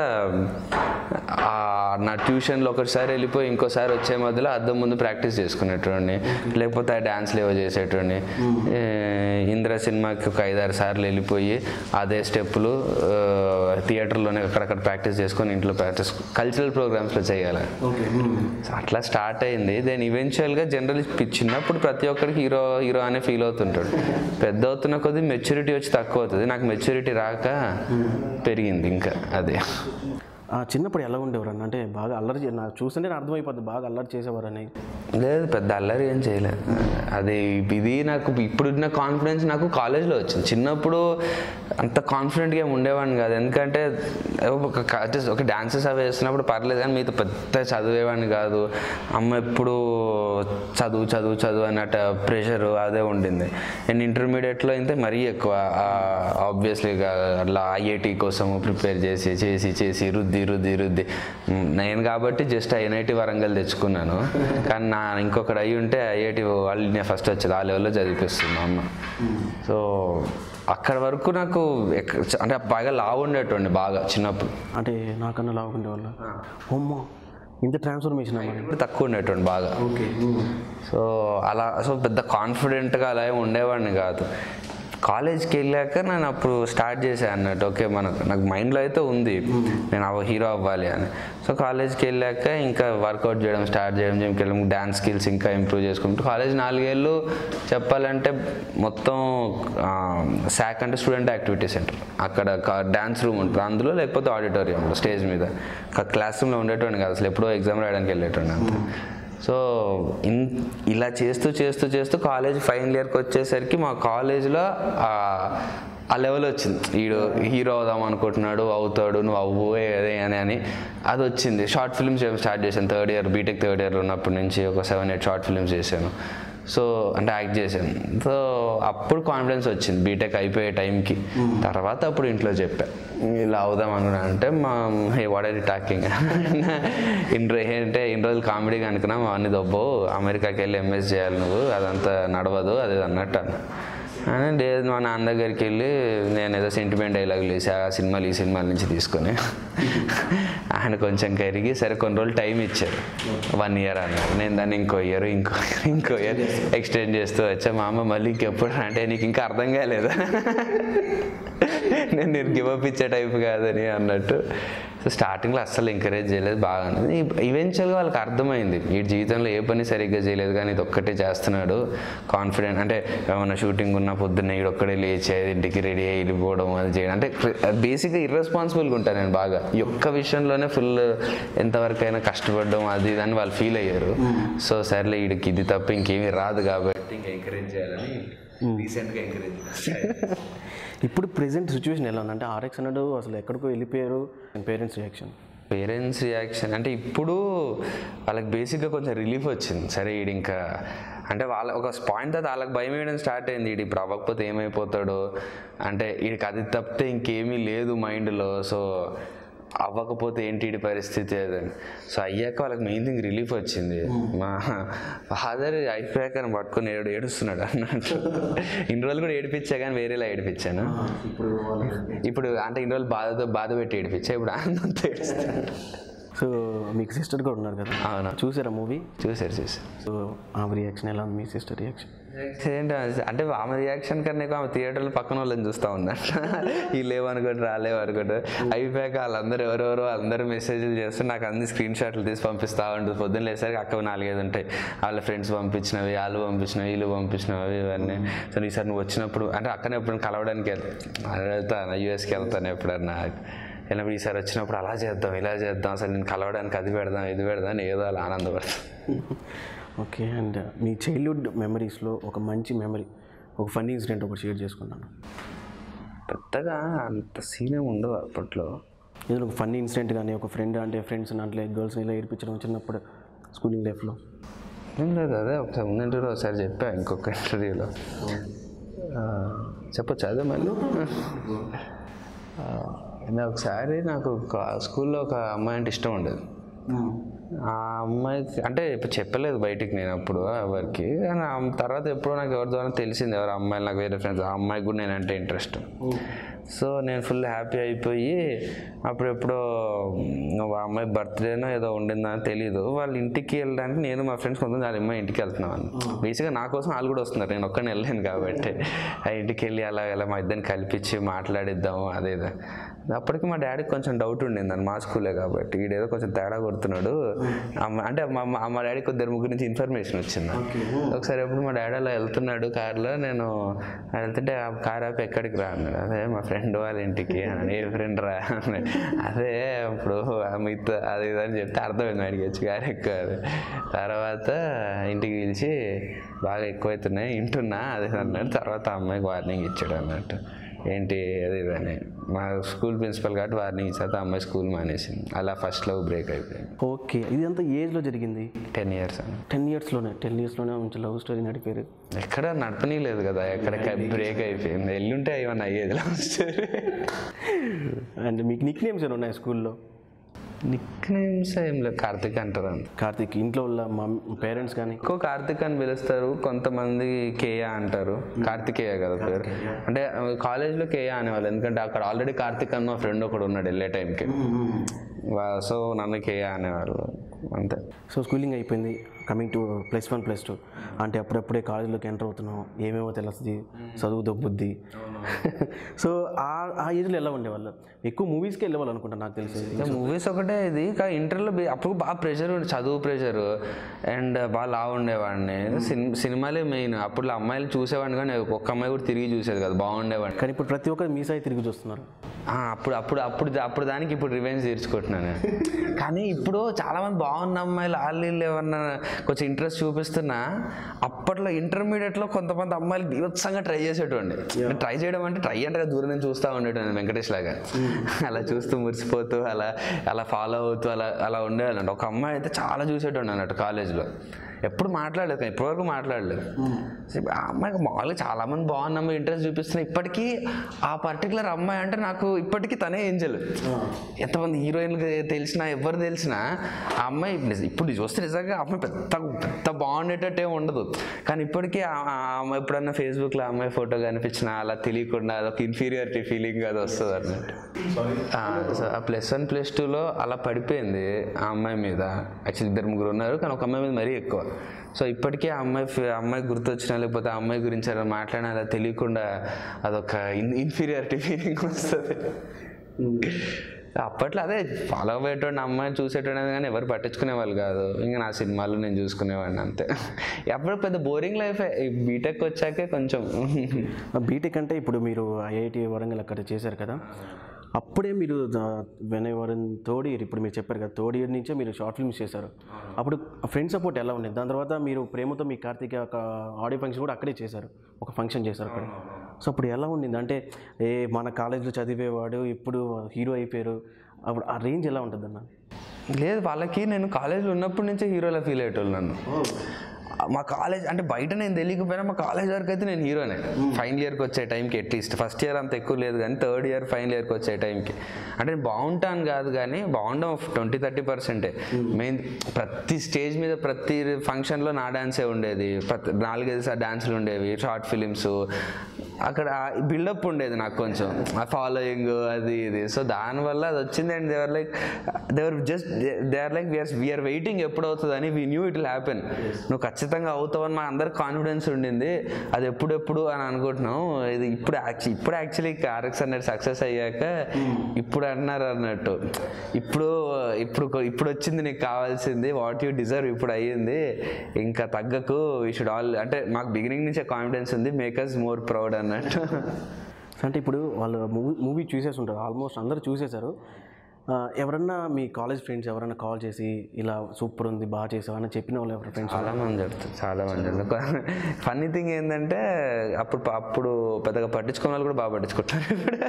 ఆ నా ట్యూషన్లో ఒకసారి వెళ్ళిపోయి ఇంకోసారి వచ్చే మధ్యలో అద్దం ముందు ప్రాక్టీస్ చేసుకునేటోడిని లేకపోతే ఆ డ్యాన్స్లు ఏవో చేసేటోడిని ఏ, ఇంద్ర సినిమాకి ఒక ఐదారు సార్లు వెళ్ళిపోయి అదే స్టెప్పులు థియేటర్లోనే అక్కడక్కడ ప్రాక్టీస్ చేసుకొని ఇంట్లో ప్రాక్టీస్ కల్చరల్ ప్రోగ్రామ్స్లో చేయాలి సో అట్లా స్టార్ట్ అయింది దెన్ ఈవెన్చువల్గా జనరల్ చిన్నప్పుడు ప్రతి ఒక్కరికి హీరో హీరో అనే ఫీల్ అవుతుంటాడు పెద్ద అవుతున్న కొద్దీ మెచ్యూరిటీ వచ్చి తక్కువ అవుతుంది నాకు మెచ్యూరిటీ రాక పెరిగింది ఇంకా అదే ఆ చిన్నప్పుడు ఎలా ఉండేవారు అన్న అంటే బాగా అల్లరి చే- నాకు చూస్తుంటే నాకు అర్థమైపోద్ది బాగా అల్లరి చేసేవారని లేదు పెద్ద అల్లరి ఏం చేయలే అది ఇది నాకు ఇప్పుడున్న కాన్ఫిడెన్స్ నాకు కాలేజ్లో వచ్చింది చిన్నప్పుడు అంత కాన్ఫిడెంట్గా ఏమి ఉండేవాడిని కాదు ఎందుకంటే ఒక క- just ఒక డాన్సెస్ అవి వేస్తున్నప్పుడు పర్లేదు కానీ మీతో పెద్ద చదివేవాడిని కాదు అమ్మ ఎప్పుడు చదువు చదువు చదువు అన్నట్టు ప్రెషర్ అదే ఉండింది నేను ఇంటర్మీడియట్లో అయితే మరీ ఎక్కువ ఆబ్వియస్లీ అట్లా ఐఐటి కోసం ప్రిపేర్ చేసి చేసి చేసి రుద్ది రుద్ది రుద్ది మ్, నేను కాబట్టి జస్ట్ ఐఐటి వరంగల్ తెచ్చుకున్నాను కానీ నా ఇంకొకటి అయ్యి ఉంటే ఐఐటి వాళ్ళు నేను ఫస్ట్ వచ్చేది ఆ లెవెల్లో చదివిపిస్తుంది మా అమ్మ సో అక్కడ వరకు నాకు ఎక్క- అంటే బాగా లావు ఉండేటండి బాగా చిన్నప్పుడు అంటే నాకన్నా లావు ఉండేవాళ్ళు అమ్మో ఇంత ట్రాన్స్ఫర్మేషన్ మరి ఇప్పుడు తక్కువ ఉండేటండి బాగా ఓకే సో అలా సో పెద్ద కాన్ఫిడెంట్గా అలా ఏమి ఉండేవాడిని కాదు కాలేజ్కి వెళ్ళాక నేను అప్పుడు స్టార్ట్ చేశాను అన్నట్టు ఓకే మనకు నాకు మైండ్లో అయితే ఉంది నేను అవ హీరో అవ్వాలి అని సో కాలేజ్కి వెళ్ళాక ఇంకా వర్కౌట్ చేయడం స్టార్ట్ చేయడం జిమ్కి వెళ్ళడం డ్యాన్స్ స్కిల్స్ ఇంకా ఇంప్రూవ్ చేసుకుంటూ కాలేజ్ నాలుగేళ్ళు చెప్పాలంటే మొత్తం శాక్ అంటే స్టూడెంట్ యాక్టివిటీ సెంటర్ అక్కడ డ్యాన్స్ రూమ్ ఉంటుంది అందులో లేకపోతే ఆడిటోరియంలో స్టేజ్ మీద క్లాస్ రూమ్లో ఉండేటోండి కాదు అసలు ఎప్పుడో ఎగ్జామ్ రాయడానికి వెళ్ళేటోండి అంతే సో ఇన్ ఇలా చేస్తూ చేస్తూ చేస్తూ కాలేజ్ ఫైనల్ ఇయర్కి వచ్చేసరికి మా కాలేజ్లో ఆ లెవెల్ వచ్చింది వీడు హీరో అవుదాం అనుకుంటున్నాడు అవుతాడు నువ్వు అవ్వు అదే అని అని అది వచ్చింది షార్ట్ ఫిల్మ్స్ చేయడం స్టార్ట్ చేశాను third year BTech third year ఉన్నప్పటి నుంచి ఒక సెవెన్ ఎయిట్ షార్ట్ ఫిల్మ్స్ చేశాను సో అంటే యాక్ట్ చేశాను సో అప్పుడు కాన్ఫిడెన్స్ వచ్చింది బీటెక్ అయిపోయే టైంకి తర్వాత అప్పుడు ఇంట్లో చెప్పా ఇలా అవుదాం అనుకున్నా అంటే మా హే వాట్ ఆర్ టాకింగ్ ఇన్ని రో- అంటే ఇన్ని రోజులు కామెడీగా అనుకున్నా మా అన్ని దొబ్బో అమెరికాకి వెళ్ళి ఎంఎస్ చేయాలి నువ్వు అదంతా నడవదు అది ఇది అన్నట్టు అన్న అని లేదు మా నాన్న దగ్గరికి వెళ్ళి నేను ఏదో సెంటిమెంట్ డైలాగులు వేసి ఆ సినిమాలు ఈ సినిమాల నుంచి తీసుకొని ఆయన కొంచెం కరిగి సరే కొన్ని రోజులు టైం ఇచ్చారు వన్ ఇయర్ అన్నారు నేను దాన్ని ఇంకో ఇయర్ ఇంకో ఇంకో ఇయర్ ఎక్స్టెండ్ చేస్తూ వచ్చా మా అమ్మ మళ్ళీ ఇంకెప్పుడు అంటే నీకు ఇంకా అర్థం కాలేదా నేను నేను గివ్ అప్ ఇచ్చే టైప్ కాదని అన్నట్టు సో స్టార్టింగ్లో అస్సలు ఎంకరేజ్ చేయలేదు బాగా ఈవెన్చువల్గా వాళ్ళకి అర్థమైంది ఈ జీవితంలో ఏ పని సరిగ్గా చేయలేదు కానీ ఇది ఒక్కటే చేస్తున్నాడు కాన్ఫిడెంట్ అంటే ఏమన్నా షూటింగ్ ఉన్న పొద్దున్న ఈడు ఒక్కడే లేచి ఇంటికి రెడీ అయ్యి వెళ్ళిపోవడం అది చేయడం అంటే బేసిక్గా ఇర్రెస్పాన్సిబుల్గా ఉంటాను నేను బాగా ఈ ఒక్క విషయంలోనే ఫుల్ ఎంతవరకైనా కష్టపడడం అది ఇది అని వాళ్ళు ఫీల్ అయ్యారు సో సర్లే వీడికి ఇది తప్ప ఇంకేమీ రాదు కాబట్టి ఇంకా ఎంకరేజ్ చేయాలని రీసెంట్గా ఎంకరేజ్ ఇప్పుడు ప్రెసెంట్ సిచ్యువేషన్ ఎలా ఉందంటే ఆర్ఎక్స్ అన్నాడు అసలు ఎక్కడికో వెళ్ళిపోయారు పేరెంట్స్ రియాక్షన్ పేరెంట్స్ రియాక్షన్ అంటే ఇప్పుడు వాళ్ళకి బేసిక్గా కొంచెం రిలీఫ్ వచ్చింది సరే ఈడు ఇంకా అంటే వాళ్ళ ఒక పాయింట్ తర్వాత వాళ్ళకి భయం వేయడం స్టార్ట్ అయింది ఈడు ఇప్పుడు అవ్వకపోతే ఏమైపోతాడో అంటే వీడికి అది తప్పితే ఇంకేమీ లేదు మైండ్లో సో అవ్వకపోతే ఏంటి ఈడి పరిస్థితి అది సో అయ్యాక వాళ్ళకి మెయిన్ థింగ్ రిలీఫ్ వచ్చింది మా ఫాదర్ అయిపోయాక నన్ను పట్టుకొని ఏడు ఏడుస్తున్నాడు అన్నట్టు ఇన్ని రోజులు కూడా ఏడిపించా కానీ వేరేలా ఏడిపించాను ఇప్పుడు ఇప్పుడు అంటే ఇన్ని రోజులు బాధతో బాధ పెట్టి ఏడిపించా ఇప్పుడు ఆనందంతో ఏడుస్తాను సో మీకు సిస్టర్ కూడా ఉన్నారు కదా అవునా చూసారా మూవీ చూసారు చూసారు సో ఆమె రియాక్షన్ ఎలా ఉంది మీ సిస్టర్ రియాక్షన్ ఏంటి అంటే ఆమె రియాక్షన్ కన్నా ఎక్కువ ఆమె థియేటర్లో పక్కన వాళ్ళని చూస్తూ ఉందంట వీళ్ళు ఏమనుకోండి రాలేవు అనుకోండి అయిపోయాక వాళ్ళందరూ ఎవరెవరో అందరూ మెసేజ్లు చేస్తే నాకు అన్ని స్క్రీన్ షాట్లు తీసి పంపిస్తూ ఉంటుంది పొద్దున్న లేసరికి అక్క నాలుగైదు ఉంటాయి వాళ్ళ ఫ్రెండ్స్ పంపించినవి వాళ్ళు పంపించినవి వీళ్ళు పంపించినవి ఇవన్నీ సో ఈసారి నువ్వు వచ్చినప్పుడు అంటే అక్కనే ఎప్పుడైనా కలవడానికి వెళ్తాను యూఎస్కి వెళ్తాను ఎప్పుడన్నా వెళ్ళినప్పుడు ఈసారి వచ్చినప్పుడు అలా చేద్దాం ఇలా చేద్దాం అసలు నేను కలవడానికి అది పెడదాం ఇది పెడదాం అని ఏదో అలా ఆనందపడతాను ఓకే అండ్ మీ చైల్డ్హుడ్ మెమరీస్లో ఒక మంచి మెమరీ ఒక ఫన్నీ ఇన్సిడెంట్ ఒకటి షేర్ చేసుకున్నాను పెద్దగా అంత సీనే ఉండవు అప్పట్లో ఏదో ఒక ఫన్నీ ఇన్సిడెంట్ కానీ ఒక ఫ్రెండ్ అంటే ఫ్రెండ్స్ అంటే గర్ల్స్ని ఇలా ఏడిపించడం చిన్నప్పుడు స్కూలింగ్ లైఫ్లో ఏం లేదు అదే ఒకసారి ఉన్న ఇంటర్వ్యూలో ఒకసారి చెప్పా ఇంకొక ఇంటర్వ్యూలో చెప్పొచ్చు అదే మళ్ళీ ఆ, నేను ఒకసారి నాకు కా- స్కూల్లో ఒక అమ్మాయి అంటే ఇష్టం ఉండేది ఆ అమ్మాయికి అంటే ఇప్పుడు చెప్పలేదు బయటికి నేను అప్పుడు ఎవరికి కానీ ఆ తర్వాత ఎప్పుడో నాకు ఎవరి ద్వారా తెలిసింది ఎవరు అమ్మాయిలు నాకు వేరే ఫ్రెండ్స్ ఆ అమ్మాయికి కూడా నేనంటే ఇంట్రెస్ట్ సో నేను ఫుల్ హ్యాపీ అయిపోయి అప్పుడు ఎప్పుడో ఆ అమ్మాయి బర్త్డేనో ఏదో ఉండిందో అని తెలీదు వాళ్ళ ఇంటికి వెళ్ళడానికి నేను మా ఫ్రెండ్స్ కొంతమంది వాళ్ళ అమ్మాయి ఇంటికి వెళ్తున్నాను బేసిక్గా నా కోసం వాళ్ళు కూడా వస్తున్నారు నేను ఒక్కనే వెళ్ళాను కాబట్టి ఆ ఇంటికి వెళ్ళి అలా అలా మా ఇద్దరిని కల్పించి మాట్లాడిద్దాము అదే ఇదే. అప్పటికి మా డాడీకి కొంచెం డౌట్ ఉండింది అని మా స్కూలే కాబట్టి వీడేదో కొంచెం తేడా కొడుతున్నాడు అమ్మ- అంటే మా మా- మా డాడీకి కొద్దిగా ముగ్గురు నుంచి ఇన్ఫర్మేషన్ వచ్చింది ఒకసారి ఎప్పుడు మా డాడీ అలా వెళ్తున్నాడు కార్లో నేను ఆయన వెళ్తుంటే ఆ కార్ ఆపి ఎక్కడికి రా అన్నాడు అదే మా ఫ్రెండ్ వాళ్ళ ఇంటికి అన్నాడు ఏ ఫ్రెండ్ రా అన్నాడు అదే ఇప్పుడు మిగతా అది ఇది అని చెప్తే అర్థమైంది వాడికి వచ్చి కారు ఎక్కువ అది. తర్వాత ఇంటికి పిలిచి బాగా ఎక్కువైతున్నాయి వింటున్నా అది ఇది అన్నాడు తర్వాత ఆ అమ్మాయికి వార్నింగ్ ఇచ్చాడు అన్నట్టు ఏంటి అది ఇదని మా స్కూల్ ప్రిన్సిపల్ కాబట్టి వార్నింగ్ ఇచ్చాక ఆ అమ్మాయి స్కూల్ మానేసింది అలా ఫస్ట్ లవ్ బ్రేక్ అయిపోయింది ఓకే ఇది అంతా ఏజ్లో జరిగింది టెన్ ఇయర్స్ అని టెన్ ఇయర్స్లోనే టెన్ ఇయర్స్లోనే మంచి లవ్ స్టోరీ నడిపారు ఎక్కడ నడపనీ లేదు కదా ఎక్కడ బ్రేక్ అయిపోయింది ఎల్లుంటే ఏమన్నా అయ్యేది లవ్ స్టోరీ అండ్ మీకు నిక్ నేమ్స్ ఏమైనా ఉన్నాయి స్కూల్లో నిక్ నేమ్స్ ఏం లేదు కార్తిక్ అంటారు అంత కార్తీక్ ఇంట్లో ఉన్న మా పేరెంట్స్ కానీ ఎక్కువ కార్తిక్ అని పిలుస్తారు కొంతమంది కేయా అంటారు కార్తికేయ కదా పేరు అంటే కాలేజ్లో కేయా అనేవాళ్ళు ఎందుకంటే అక్కడ ఆల్రెడీ కార్తిక్ అని మా ఫ్రెండ్ ఒకడు ఉన్నాడు వెళ్ళే టైంకి సో నన్ను కేయా అనేవాళ్ళు అంతే సో స్కూలింగ్ అయిపోయింది coming to plus one plus two అంటే అప్పుడప్పుడే కాలేజీలోకి ఎంటర్ అవుతున్నాం ఏమేమో తెలుస్తుంది చదువుతో బుద్ధి సో ఆ ఆ ఏజ్లో ఎలా ఉండేవాళ్ళు ఎక్కువ మూవీస్కి వెళ్ళేవాళ్ళు అనుకుంటా నాకు తెలిసి మూవీస్ ఒకటే ఇది కానీ ఇంటర్లో బి- అప్పుడు బాగా ప్రెషర్ ఉండే చదువు ప్రెషర్ అండ్ బాగా లా ఉండేవాడిని సిన్- సినిమాలే మెయిన్ అప్పుడు అమ్మాయిలు చూసేవాడిని కానీ ఒక్క అమ్మాయి కూడా తిరిగి చూసేది కదా బాగుండేవాడిని కానీ ఇప్పుడు ప్రతి ఒక్కరు మీ సైడ్ తిరిగి చూస్తున్నారు ఆ, అప్పుడు అప్పుడు అప్పుడు అప్పుడు దానికి ఇప్పుడు రివెంజ్ తీర్చుకుంటున్నాను కానీ ఇప్పుడు చాలా మంది బాగున్న అమ్మాయిలు వాళ్ళు వీళ్ళు ఏమన్నా కొంచెం ఇంట్రెస్ట్ చూపిస్తున్నా అప్పట్లో ఇంటర్మీడియట్లో కొంతమంది అమ్మాయిలు బీభత్సంగా ట్రై చేసేటండి ట్రై చేయడం అంటే ట్రై అంటే దూరం నుంచి చూస్తూ ఉండేటండి వెంకటేష్ లాగా అలా చూస్తూ మురిసిపోతూ అలా అలా ఫాలో అవుతూ అలా అలా ఉండేవాళ్ళండి ఒక అమ్మాయి అయితే చాలా చూసేటండి అన్నట్టు కాలేజ్లో ఎప్పుడు మాట్లాడలేదు కానీ ఇప్పటివరకు మాట్లాడలేదు సో ఆ అమ్మాయికి మామూలుగా చాలా మంది బాగున్న అమ్మాయి ఇంట్రెస్ట్ చూపిస్తున్నా ఇప్పటికీ ఆ పర్టికులర్ అమ్మాయి అంటే నాకు ఇప్పటికీ తనే ఏంజల్ ఎంతమంది హీరోయిన్లు తెలిసినా ఎవరు తెలిసినా ఆ అమ్మాయి నిజ- ఇప్పుడు చూస్తే నిజంగా ఆ అమ్మాయి పెద్ద పెద్ద బాగుండేటట్టు ఏమి ఉండదు కానీ ఇప్పటికీ ఆ ఆ అమ్మాయి ఎప్పుడన్నా ఫేస్బుక్లో ఆ అమ్మాయి ఫోటో కనిపించినా అలా తెలియకుండా అదొక ఇన్ఫీరియారిటీ ఫీలింగ్ అది వస్తుంది అన్నట్టు ఆ, సో ఆ ప్లస్ వన్ ప్లస్ టూలో అలా పడిపోయింది ఆ అమ్మాయి మీద యాక్చువల్లీ ఇద్దరు ముగ్గురు ఉన్నారు కానీ ఒక అమ్మాయి మీద మరీ ఎక్కువ సో ఇప్పటికీ ఆ అమ్మాయి ఫీ- ఆ అమ్మాయి గుర్తొచ్చినా లేకపోతే ఆ అమ్మాయి గురించి అలా మాట్లాడినా అలా తెలియకుండా అదొక ఇన్ ఇన్ఫీరియారిటీ ఫీలింగ్ వస్తుంది అప్పట్లో అదే ఫాలో అయ్యేటోడిని అమ్మాయిని చూసేటోడు కానీ ఎవరు పట్టించుకునే వాళ్ళు కాదు ఇంకా నా సినిమాలు నేను చూసుకునేవాడిని అంతే అప్పుడు పెద్ద బోరింగ్ లైఫ్ బీటెక్ వచ్చాకే కొంచెం బీటెక్ అంటే ఇప్పుడు మీరు ఐఐటి వరంగల్ అక్కడ చేశారు కదా అప్పుడే మీరు వెన్ ఎవర్ థర్డ్ ఇయర్ ఇప్పుడు మీరు చెప్పారు కదా థర్డ్ ఇయర్ నుంచే మీరు షార్ట్ ఫిల్మ్స్ చేశారు అప్పుడు ఫ్రెండ్ సపోర్ట్ ఎలా ఉండేది దాని తర్వాత మీరు ప్రేమతో మీ కార్తీక ఒక ఆడియో ఫంక్షన్ కూడా అక్కడే చేశారు ఒక ఫంక్షన్ చేశారు అక్కడ సో అప్పుడు ఎలా ఉండింది అంటే ఏ మన కాలేజీలో చదివేవాడు ఇప్పుడు హీరో అయిపోయారు అప్పుడు ఆ రేంజ్ ఎలా ఉంటుంది అన్న లేదు వాళ్ళకి నేను కాలేజ్లో ఉన్నప్పటి నుంచే హీరోలా ఫీల్ అయ్యేటోళ్ళు నన్ను మా కాలేజ్ అంటే బయట నేను తెలియకపోయినా మా కాలేజ్ వరకు అయితే నేను హీరోనే ఫైనల్ ఇయర్కి వచ్చే టైంకి అట్లీస్ట్ ఫస్ట్ ఇయర్ అంత ఎక్కువ లేదు కానీ థర్డ్ ఇయర్ ఫైనల్ ఇయర్కి వచ్చే టైంకి అంటే నేను బాగుంటాను కాదు కానీ బాగుండం ట్వంటీ థర్టీ పర్సెంటే మెయిన్ ప్రతి స్టేజ్ మీద ప్రతి ఫంక్షన్లో నా డాన్సే ఉండేది ప్రతి నాలుగైదు సార్ డాన్సులు ఉండేవి షార్ట్ ఫిలిమ్స్ అక్కడ బిల్డప్ ఉండేది నాకు కొంచెం ఆ ఫాలోయింగ్ అది ఇది సో దానివల్ల అది వచ్చింది and they were like they were just they are like we're we're waiting ఎప్పుడు అవుతుందని we knew it will happen నువ్వు ఖచ్చితంగా అవుతావని మా అందరికి కాన్ఫిడెన్స్ ఉండింది అది ఎప్పుడెప్పుడు అని అనుకుంటున్నాం ఇది ఇప్పుడు యాక్చువల్లీ ఇప్పుడు యాక్చువల్లీ ఆర్ఎక్స్ అనేది సక్సెస్ అయ్యాక ఇప్పుడు అన్నారు అన్నట్టు ఇప్పుడు ఇప్పుడు ఇప్పుడు వచ్చింది నీకు కావాల్సింది వాట్ యూ డిజర్వ్ ఇప్పుడు అయ్యింది ఇంకా తగ్గకు వీ షుడ్ ఆల్ అంటే మాకు బిగినింగ్ నుంచే కాన్ఫిడెన్స్ ఉంది మేకర్స్ మోర్ ప్రౌడ్ అన్నట్టు అంటే ఇప్పుడు వాళ్ళు మూవీ మూవీ చూసేసి ఉంటారు ఆల్మోస్ట్ అందరూ చూసేశారు ఆ, ఎవరన్నా మీ కాలేజ్ ఫ్రెండ్స్ ఎవరన్నా కాల్ చేసి ఇలా సూపర్ ఉంది బాగా చేసావు అని చెప్పిన వాళ్ళు ఎవరు ఫ్రెండ్స్ చాలా మంది చెప్తారు చాలా మంది ఫన్నీ థింగ్ ఏంటంటే అప్పుడు అప్పుడు పెద్దగా పట్టించుకున్న వాళ్ళు కూడా బాగా పట్టించుకుంటారు ఇప్పుడు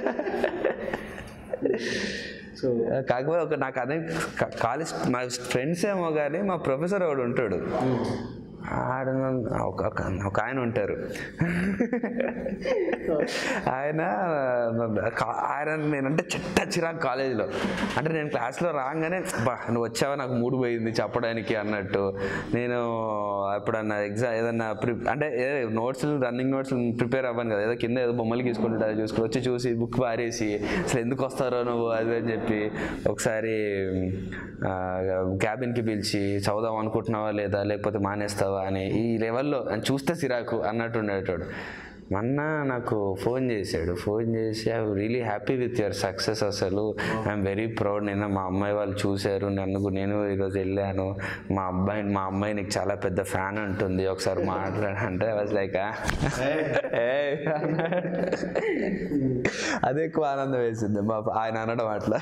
సో కాకపోతే ఒక నాకు అదే కాలేజ్ మా ఫ్రెండ్స్ ఏమో కానీ మా ప్రొఫెసర్ ఒకడు ఉంటాడు ఆడ నన్ను- ఒక ఒక- ఒక ఆయన ఉంటారు ఆయన కా- ఆయన నేనంటే చెట్ట చిరాకు కాలేజీలో అంటే నేను క్లాస్లో రాగానే బా నువ్వు వచ్చావా నాకు మూడు పోయింది చెప్పడానికి అన్నట్టు నేను ఎప్పుడన్నా ఎగ్జామ్ ఏదన్నా ప్రి అంటే నోట్స్ రన్నింగ్ నోట్స్ ప్రిపేర్ అవ్వను కదా ఏదో కింద ఏదో బొమ్మలు గీసుకుంటుంటా చూసుకుని వచ్చి చూసి బుక్ పారేసి అసలు ఎందుకు వస్తారో నువ్వు అది అని చెప్పి ఒకసారి క్యాబిన్కి పిలిచి చదువుదాం అనుకుంటున్నావా లేదా లేకపోతే మానేస్తావా అని ఈ లెవెల్లో చూస్తే సిరాకు అన్నట్టు ఉండేటోడు మొన్న నాకు ఫోన్ చేశాడు ఫోన్ చేసి I really happy with your success అసలు ఐఎమ్ వెరీ ప్రౌడ్ నిన్న మా అమ్మాయి వాళ్ళు చూశారు నన్ను నేను ఈరోజు వెళ్ళాను మా అబ్బాయి మా అమ్మాయి నీకు చాలా పెద్ద ఫ్యాన్ ఉంటుంది ఒకసారి మాట్లాడంటే ఐ వాజ్ లైక్ అదే ఎక్కువ ఆనందం వేసింది మా ఆయన అనడం అట్లా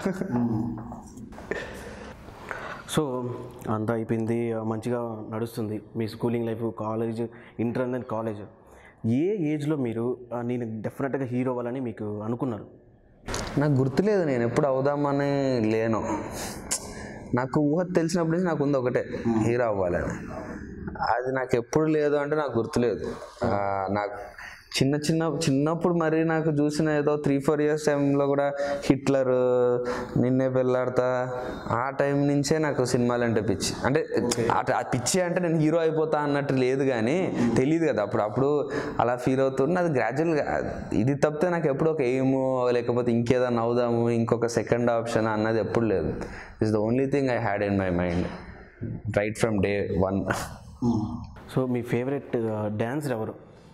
సో అంతా అయిపోయింది మంచిగా నడుస్తుంది మీ schooling life college inter and college ఏ ఏజ్లో మీరు ఆ, నేను డెఫినెట్గా హీరో అవ్వాలని మీకు అనుకున్నారు నాకు గుర్తులేదు నేను ఎప్పుడు అవుదామని లేను నాకు ఊహ తెలిసినప్పటి నుంచి నాకు ఉంది ఒకటే హీరో అవ్వాలని అది నాకు ఎప్పుడు లేదు అంటే నాకు గుర్తులేదు ఆ, నాకు చిన్న చిన్న చిన్నప్పుడు మరి నాకు చూసిన ఏదో త్రీ ఫోర్ ఇయర్స్ టైంలో కూడా హిట్లర్ నిన్నే పెళ్ళాడతా ఆ టైం నుంచే నాకు సినిమాలు అంటే పిచ్చి అంటే ఆ- ఆ పిచ్చి అంటే నేను హీరో అయిపోతా అన్నట్టు లేదు కానీ తెలియదు కదా అప్పుడు అప్పుడు అలా ఫీల్ అవుతున్నా అది గ్రాడ్యువల్గా ఇది తప్పితే నాకు ఎప్పుడు ఒక ఎయిమ్ లేకపోతే ఇంకేదన్నా అవుదాము ఇంకొక సెకండ్ ఆప్షన్ అన్నది ఎప్పుడు లేదు is the only thing I had in my mind right from day one so మీ ఫేవరెట్ డ్యాన్సర్ ఎవరు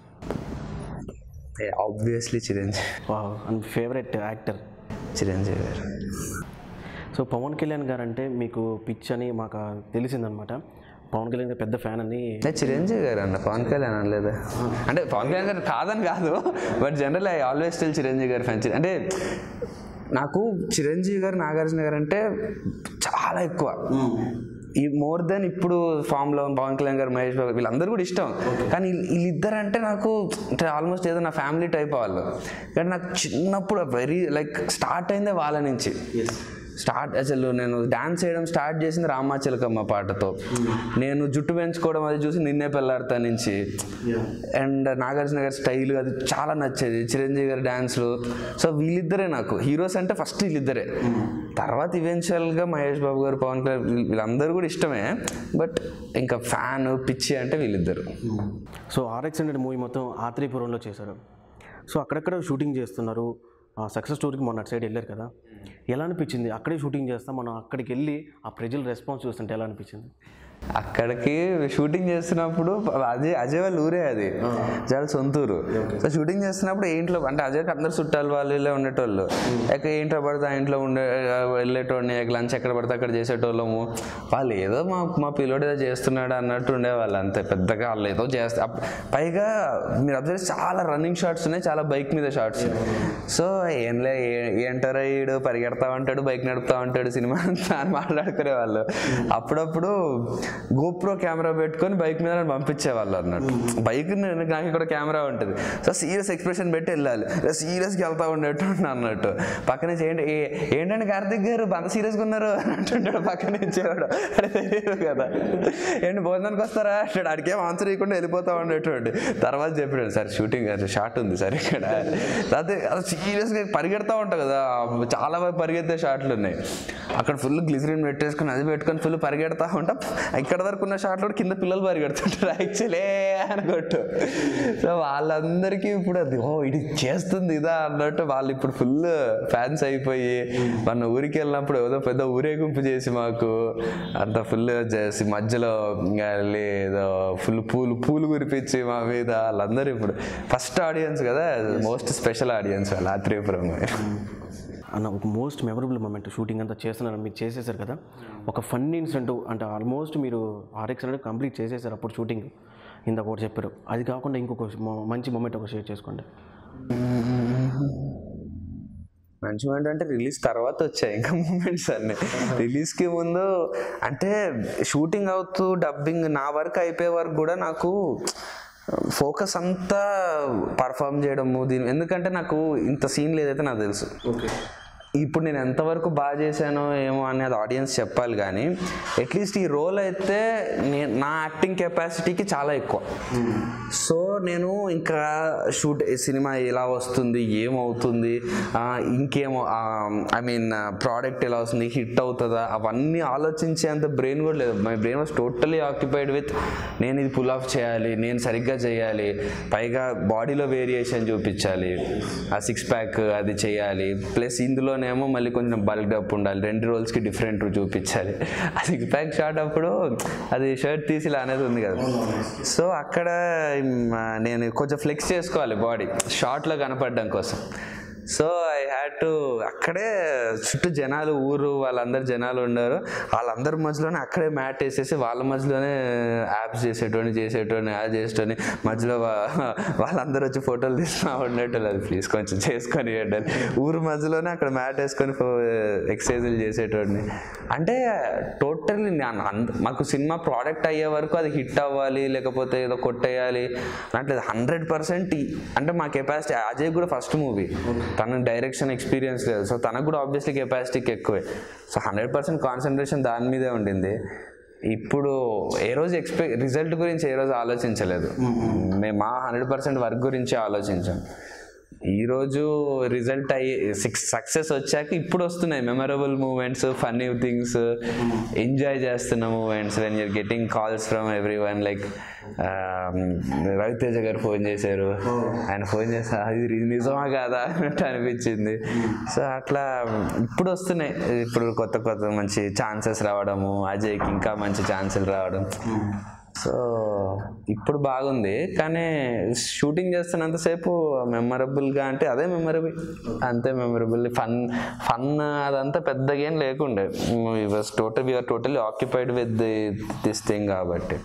obviously Chiranjeevi and favourite actor Chiranjeevi garu so Pawan Kalyan గారు అంటే మీకు పిచ్ అని మాకు తెలిసిందనమాట పవన్ కళ్యాణ్ గారు పెద్ద ఫ్యాన్ అని ఏ, చిరంజీవి గారు అన్న పవన్ కళ్యాణ్ అనలేదా అంటే పవన్ కళ్యాణ్ గారు కాదని కాదు but general I always still Chiranjeevi garu fan అంటే నాకు చిరంజీవి గారు నాగార్జున గారు అంటే చాలా ఎక్కువ ఈ మోర్ దెన్ ఇప్పుడు ఫామ్లో పవన్ కళ్యాణ్ గారు మహేష్ బాబు వీళ్ళందరూ కూడా ఇష్టం కానీ వీళ్ళు- వీళ్ళిద్దరు అంటే నాకు అంటే ఆల్మోస్ట్ ఏదో నా ఫ్యామిలీ టైప్ వాళ్ళు కానీ నాకు చిన్నప్పుడు వెరీ లైక్ స్టార్ట్ అయిందే వాళ్ళ నుంచి స్టార్ట్ అసలు నేను డాన్స్ చేయడం స్టార్ట్ చేసింది రామాచిలకమ్మ పాటతో నేను జుట్టు పెంచుకోవడం అది చూసి నిన్నే పెళ్ళాడతా నుంచి అండ్ నాగార్జున గారి స్టైల్ అది చాలా నచ్చేది చిరంజీవి గారి డాన్స్లు సో వీళ్ళిద్దరే నాకు హీరోస్ అంటే ఫస్ట్ వీళ్ళిద్దరే తర్వాత ఈవెన్చువల్గా మహేష్ బాబు గారు పవన్ కళ్యాణ్ వీళ్ళ- వీళ్ళందరూ కూడా ఇష్టమే బట్ ఇంకా ఫ్యాన్ పిచ్చి అంటే వీళ్ళిద్దరు సో ఆర్ఎక్స్ హండ్రెడ్ మూవీ మొత్తం ఆత్రేయపురంలో చేశారు సో అక్కడక్కడ షూటింగ్ చేస్తున్నారు సక్సెస్ స్టోరీకి మొన్న అటు సైడ్ వెళ్ళారు కదా ఎలా అనిపించింది అక్కడే షూటింగ్ చేస్తాం మనం అక్కడికి వెళ్ళి ఆ ప్రజల రెస్పాన్స్ చూస్తుంటే ఎలా అనిపించింది అక్కడికి షూటింగ్ చేస్తున్నప్పుడు అజయ్ అజయ్ వాళ్ళ ఊరే అది చాలా సొంతూరు సో షూటింగ్ చేస్తున్నప్పుడు ఏ ఇంట్లో అంటే అజయ్కి అందరు చుట్టాలు వాళ్ళు ఇలా ఉండేటోళ్ళు ఎక్కడ ఏంటో పడితే ఆ ఇంట్లో ఉండే వెళ్ళేటోడిని లంచ్ ఎక్కడ పడితే అక్కడ చేసేటోళ్ళము వాళ్ళు ఏదో మా మా పిల్లోడు ఏదో చేస్తున్నాడు అన్నట్టు ఉండేవాళ్ళు అంతే పెద్దగా వాళ్ళు ఏదో చేస్తే అప్- పైగా మీరు అబ్జర్వ్ చాలా రన్నింగ్ షాట్స్ ఉన్నాయి చాలా బైక్ మీద షాట్స్ సో ఏంలే ఏ- ఏంటారా ఈడు పరిగెడతా ఉంటాడు బైక్ నడుపుతా ఉంటాడు సినిమా అంతా అని మాట్లాడుకునే వాళ్ళు అప్పుడప్పుడు గోప్రో కెమెరా పెట్టుకొని బైక్ మీద నన్ను పంపించేవాళ్ళు అన్నట్టు బైక్ నాకు ఇక్కడ కెమెరా ఉంటుంది సో సీరియస్ ఎక్స్ప్రెషన్ పెట్టి వెళ్ళాలి సీరియస్గా వెళ్తా ఉండేట్టు అన్నట్టు పక్కన ఏంటి ఏ- ఏంటంటే కార్తిక్ గారు అంత సీరియస్గా ఉన్నారు అంటుంటాడు పక్కన ఇచ్చేవాడు అరే తెలియదు కదా ఏంటి భోజనానికి వస్తారా అంటాడు అడిగే ఆన్సర్ ఇవ్వకుండా వెళ్ళిపోతా ఉండేటువంటి తర్వాత చెప్పాడు సార్ షూటింగ్ షార్ట్ ఉంది సార్ ఇక్కడ అదే అది సీరియస్గా పరిగెడతా ఉంటావు కదా చాలా బాగా పరిగెత్తే షాట్లు ఉన్నాయి అక్కడ ఫుల్ గ్లిజరిన్ పెట్టేసుకుని అది పెట్టుకొని ఫుల్ పరిగెడతా ఉంటా ఇక్కడ వరకు ఉన్న షాట్లు కూడా కింద పిల్లలు పరిగెడుతుంటారు యాక్చువల్లీ అనుకోట్టు సో వాళ్ళందరికీ ఇప్పుడు అది ఓ ఇది చేస్తుంది ఇదా అన్నట్టు వాళ్ళు ఇప్పుడు ఫుల్ ఫ్యాన్స్ అయిపోయి మన ఊరికి వెళ్ళినప్పుడు ఏదో పెద్ద ఊరేగింపు చేసి మాకు అంత ఫుల్ చేసి మధ్యలో ఇంకా వెళ్ళి ఏదో ఫుల్ పూలు పూలు కురిపించి మా మీద వాళ్ళందరూ ఇప్పుడు ఫస్ట్ ఆడియన్స్ కదా మోస్ట్ స్పెషల్ ఆడియన్స్ వాళ్ళు ఆత్రేయపురం అన్న ఒక మోస్ట్ మెమరబుల్ మూమెంట్ షూటింగ్ అంతా చేస్తున్నారు మీరు చేసేసారు కదా ఒక ఫన్ ఇన్సిడెంట్ అంటే ఆల్మోస్ట్ మీరు ఆర్ఎక్స్ అనేది కంప్లీట్ చేసేసారు అప్పుడు షూటింగ్ ఇందాక ఒకటి చెప్పారు అది కాకుండా ఇంకొక మొ- మంచి మూమెంట్ ఒక షేర్ చేసుకోండి మంచి మూమెంట్ అంటే రిలీజ్ తర్వాత వచ్చాయి ఇంకా మూమెంట్స్ అన్ని రిలీజ్కి ముందు అంటే షూటింగ్ అవుతూ డబ్బింగ్ నా వర్క్ అయిపోయే వరకు కూడా నాకు ఫోకస్ అంతా పర్ఫామ్ చేయడము దీని ఎందుకంటే నాకు ఇంత సీన్ లేదైతే నాకు తెలుసు ఓకే ఇప్పుడు నేను ఎంతవరకు బాగా చేశానో ఏమో అనేది ఆడియన్స్ చెప్పాలి కానీ అట్లీస్ట్ ఈ రోల్ అయితే నేను నా యాక్టింగ్ కెపాసిటీకి చాలా ఎక్కువ సో నేను ఇంకా షూట్ సినిమా ఎలా వస్తుంది ఏమవుతుంది ఆ, ఇంకేమో ఐ మీన్ ప్రోడక్ట్ ఎలా వస్తుంది హిట్ అవుతుందా అవన్నీ ఆలోచించేంత బ్రెయిన్ కూడా లేదు my brain was totally occupied with నేను ఇది పుల్ ఆఫ్ చేయాలి నేను సరిగ్గా చేయాలి పైగా బాడీలో వేరియేషన్ చూపించాలి ఆ సిక్స్ ప్యాక్ అది చేయాలి ప్లస్ ఇందులోనేమో మళ్ళీ కొంచెం బల్క్ అప్ ఉండాలి రెండు రోల్స్కి డిఫరెంట్ చూపించాలి ఆ సిక్స్ ప్యాక్ షాట్ అప్పుడు అది షర్ట్ తీసి ఇలా అనేది ఉంది కదా సో అక్కడ మ్, నేను కొంచెం ఫ్లెక్స్ చేసుకోవాలి బాడీ షార్ట్లో కనపడడం కోసం సో ఐ హ్యాడ్ టు అక్కడే చుట్టూ జనాలు ఊరు వాళ్ళందరు జనాలు ఉన్నారు వాళ్ళందరి మధ్యలోనే అక్కడే మ్యాట్ వేసేసి వాళ్ళ మధ్యలోనే యాప్స్ చేసేటోని చేసేటోని యాడ్ చేసేటోని మధ్యలో వా- వాళ్ళందరూ వచ్చి ఫోటోలు తీసుకున్నా ఉన్నట్టు లేదు ప్లీజ్ కొంచెం చేసుకొని ఇవ్వండి ఊరు మధ్యలోనే అక్కడ మ్యాట్ వేసుకొని ఎక్సర్సైజులు చేసేటోడిని అంటే టోటల్లీ మాకు సినిమా ప్రోడక్ట్ అయ్యే వరకు అది హిట్ అవ్వాలి లేకపోతే ఏదో కొట్టేయాలి అంటే హండ్రెడ్ పర్సెంట్ అంటే మా కెపాసిటీ అజయ్ కూడా ఫస్ట్ మూవీ తన డైరెక్షన్ ఎక్స్పీరియన్స్ లేదు సో తనకు కూడా ఆబ్వియస్లీ కెపాసిటీకి ఎక్కువే సో హండ్రెడ్ పర్సెంట్ కాన్సన్ట్రేషన్ దాని మీదే ఉండింది ఇప్పుడు ఏ రోజు ఎక్స్పెక్ట్ రిజల్ట్ గురించి ఏ రోజు ఆలోచించలేదు మేము మా హండ్రెడ్ పర్సెంట్ వర్క్ గురించి ఆలోచించాం ఈరోజు రిజల్ట్ అయ్యి సిక్స్ సక్సెస్ వచ్చాక ఇప్పుడు వస్తున్నాయి memorable moments funny things enjoy చేస్తున్న moments when you're getting calls from everyone like Ravi Teja garu phone చేశారు ఆయన ఫోన్ చేస్తే అది రి- నిజమా కాదా అన్నట్టు అనిపించింది సో అట్లా ఇప్పుడు వస్తున్నాయి ఇప్పుడు కొత్త కొత్త మంచి ఛాన్సెస్ రావడము అజయ్కి ఇంకా మంచి ఛాన్సులు రావడం సో ఇప్పుడు బాగుంది కానీ షూటింగ్ చేస్తున్నంతసేపు మెమరబుల్గా అంటే అదే మెమరబుల్ అంతే మెమరబుల్ ఫన్ ఫన్ అదంతా పెద్దగా ఏం లేకుండే was total we're totally occupied with this thing కాబట్టి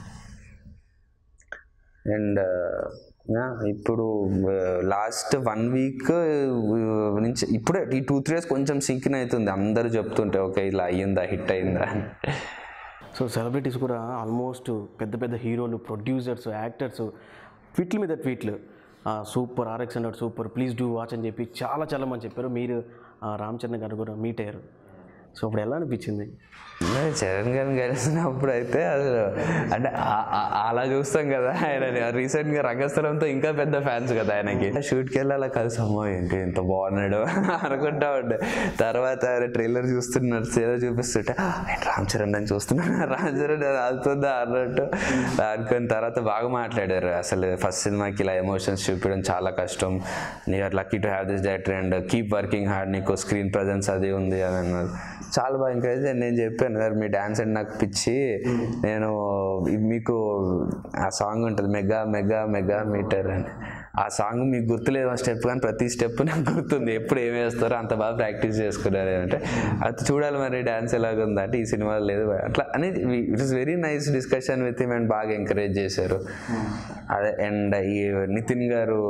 అండ్ ఇప్పుడు లాస్ట్ వన్ వీక్ నుంచి ఇప్పుడే ఈ టూ త్రీ డేస్ కొంచెం సింకిన్ అవుతుంది అందరూ చెప్తుంటే ఓకే ఇలా అయ్యిందా హిట్ అయిందా అని సో సెలబ్రిటీస్ కూడా ఆల్మోస్ట్ పెద్ద పెద్ద హీరోలు ప్రొడ్యూసర్స్ యాక్టర్స్ ట్వీట్ల మీద ట్వీట్లు super RX hundred super please do watch అని చెప్పి చాలా చాలా మంది చెప్పారు మీరు ఆ, రామ్ చరణ్ గారు కూడా మీట్ అయ్యారు సో అప్పుడు ఎలా అనిపించింది నేను చరణ్ గారిని కలిసినప్పుడు అయితే అసలు అంటే ఆ- ఆ- అలా చూస్తాం కదా ఆయన రీసెంట్గా రంగస్థలంతో ఇంకా పెద్ద ఫ్యాన్స్ కదా ఆయనకి షూట్కి వెళ్ళి అలా కలిసి అమ్మో ఏంటి ఎంత బాగున్నాడు అనుకుంటా ఉండే తర్వాత ఆయన ట్రైలర్ చూస్తున్నారు ఏదో చూపిస్తుంటే "ఆ, ఏంటి రామ్ చరణ్ అని చూస్తున్నాను రామ్ చరణ్ అది అవుతుందా అన్నట్టు అనుకున్న తర్వాత బాగా మాట్లాడారు అసలు ఫస్ట్ సినిమాకి ఇలా ఎమోషన్స్ చూపించడం చాలా కష్టం నీ are lucky to have this director and keep working hard నీకు స్క్రీన్ ప్రజెన్స్ అది ఉంది అని అన్నారు చాలా బాగా ఎంకరేజ్ నేను చెప్పాను "సార్, మీ డాన్స్ అండ్ నాకు పిచ్చి నేను ఇది మీకు ఆ సాంగ్ ఉంటుంది మెగా మెగా మెగా మీటర్ అని ఆ సాంగ్ మీకు గుర్తులేదు ఆ స్టెప్ కానీ ప్రతి స్టెప్ నాకు గుర్తుంది ఎప్పుడు ఏం వేస్తారో అంత బాగా ప్రాక్టీస్ చేసుకున్నారు అంటే అది చూడాలి మరి డాన్స్ ఎలాగ ఉంది అంటే ఈ సినిమాలో లేదు అట్లా అనేది it is very nice discussion with him and బాగా ఎంకరేజ్ చేశారు అదే అండ్ ఈ నితిన్ గారు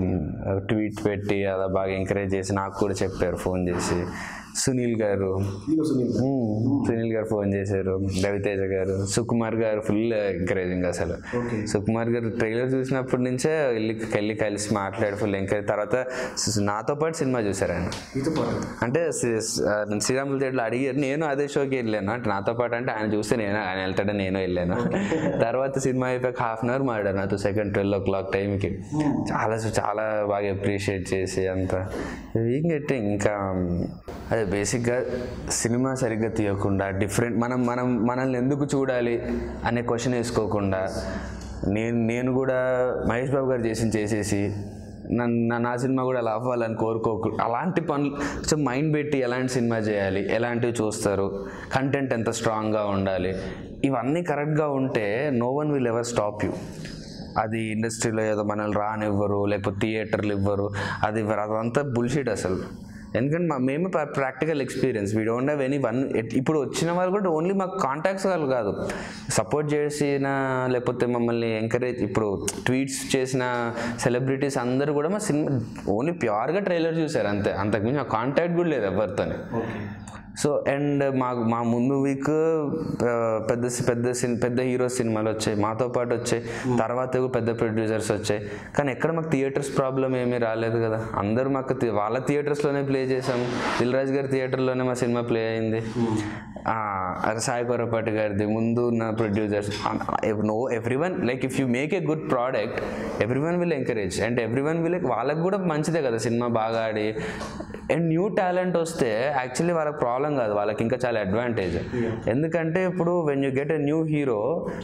ట్వీట్ పెట్టి అలా బాగా ఎంకరేజ్ చేసి నాకు కూడా చెప్పారు ఫోన్ చేసి సునీల్ గారు మ్మ్. సునీల్ గారు ఫోన్ చేశారు రవితేజ గారు సుకుమార్ గారు ఫుల్ ఎంకరేజింగ్ అసలు సుకుమార్ గారు ట్రైలర్ చూసినప్పటి నుంచే వెళ్ళి వెళ్ళి కలిసి మాట్లాడి ఫుల్ ఎంకరేజ్ తర్వాత స్- నాతో పాటు సినిమా చూశారు ఆయన అంటే సి- స్- ఆ, నేను శ్రీరాముల థియేటర్లో అడిగారు నేను అదే షోకి వెళ్ళాను అంటే నాతో పాటు అంటే ఆయన చూస్తే నేను ఆయన వెళ్తాడని నేను వెళ్ళాను తర్వాత సినిమా అయిపోయాక హాఫ్ అన్ అవర్ మాడారు నాతో సెకండ్ ట్వెల్వ్ ఓ క్లాక్ టైంకి చాలా చాలా బాగా అప్రిషియేట్ చేసి అంతా ఇంకటి ఇంకా అదే బేసిక్గా సినిమా సరిగ్గా తీయకుండా డిఫరెంట్ మనం మనం మనల్ని ఎందుకు చూడాలి అనే క్వశ్చన్ వేసుకోకుండా నేను నేను కూడా మహేష్ బాబు గారు చేసి చేసేసి నన్ను నా సినిమా కూడా అలా అవ్వాలని కోరుకోకు అలాంటి పనులు కొంచెం మైండ్ పెట్టి ఎలాంటి సినిమా చేయాలి ఎలాంటివి చూస్తారు కంటెంట్ ఎంత స్ట్రాంగ్గా ఉండాలి ఇవన్నీ కరెక్ట్గా ఉంటే no one will ever stop you అది ఇండస్ట్రీలో ఏదో మనల్ని రానివ్వరు లేకపోతే థియేటర్లు ఇవ్వరు అది ఇవ్వరు అదంతా బుల్షీట్ అసలు ఎందుకంటే మా మేము practical experience we don't have anyone ఇప్పుడు వచ్చిన వాళ్ళు కూడా ఓన్లీ మాకు కాంటాక్ట్స్ వాళ్ళు కాదు సపోర్ట్ చేసిన లేకపోతే మమ్మల్ని ఎంకరేజ్ ఇప్పుడు ట్వీట్స్ చేసిన సెలబ్రిటీస్ అందరూ కూడా మా సినిమా ఓన్లీ ప్యూర్గా ట్రైలర్ చూశారు అంతే అంతకుమించి ఆ కాంటాక్ట్ కూడా లేదు ఎవరితోనే సో అండ్ మా మా ముందు వీక్ పెద్ద పెద్ద సిన్ పెద్ద హీరో సినిమాలు వచ్చాయి మాతో పాటు వచ్చాయి తర్వాత కూడా పెద్ద ప్రొడ్యూసర్స్ వచ్చాయి కానీ ఎక్కడ మాకు థియేటర్స్ ప్రాబ్లం ఏమీ రాలేదు కదా అందరూ మాకు థి- వాళ్ళ థియేటర్స్లోనే ప్లే చేసాము దిల్ రాజు గారి థియేటర్లోనే మా సినిమా ప్లే అయింది ఆ, అది సాయి కొరపాటి గారిది ముందు ఉన్న producers no everyone like if you make a good product everyone will encourage and everyone will వాళ్ళకి కూడా మంచిదే కదా సినిమా బాగా ఆడి అండ్ న్యూ టాలెంట్ వస్తే యాక్చువల్లీ వాళ్ళకి ప్రాబ్లం కాదు వాళ్ళకి ఇంకా చాలా అడ్వాంటేజ్ ఎందుకంటే ఇప్పుడు when you get a new hero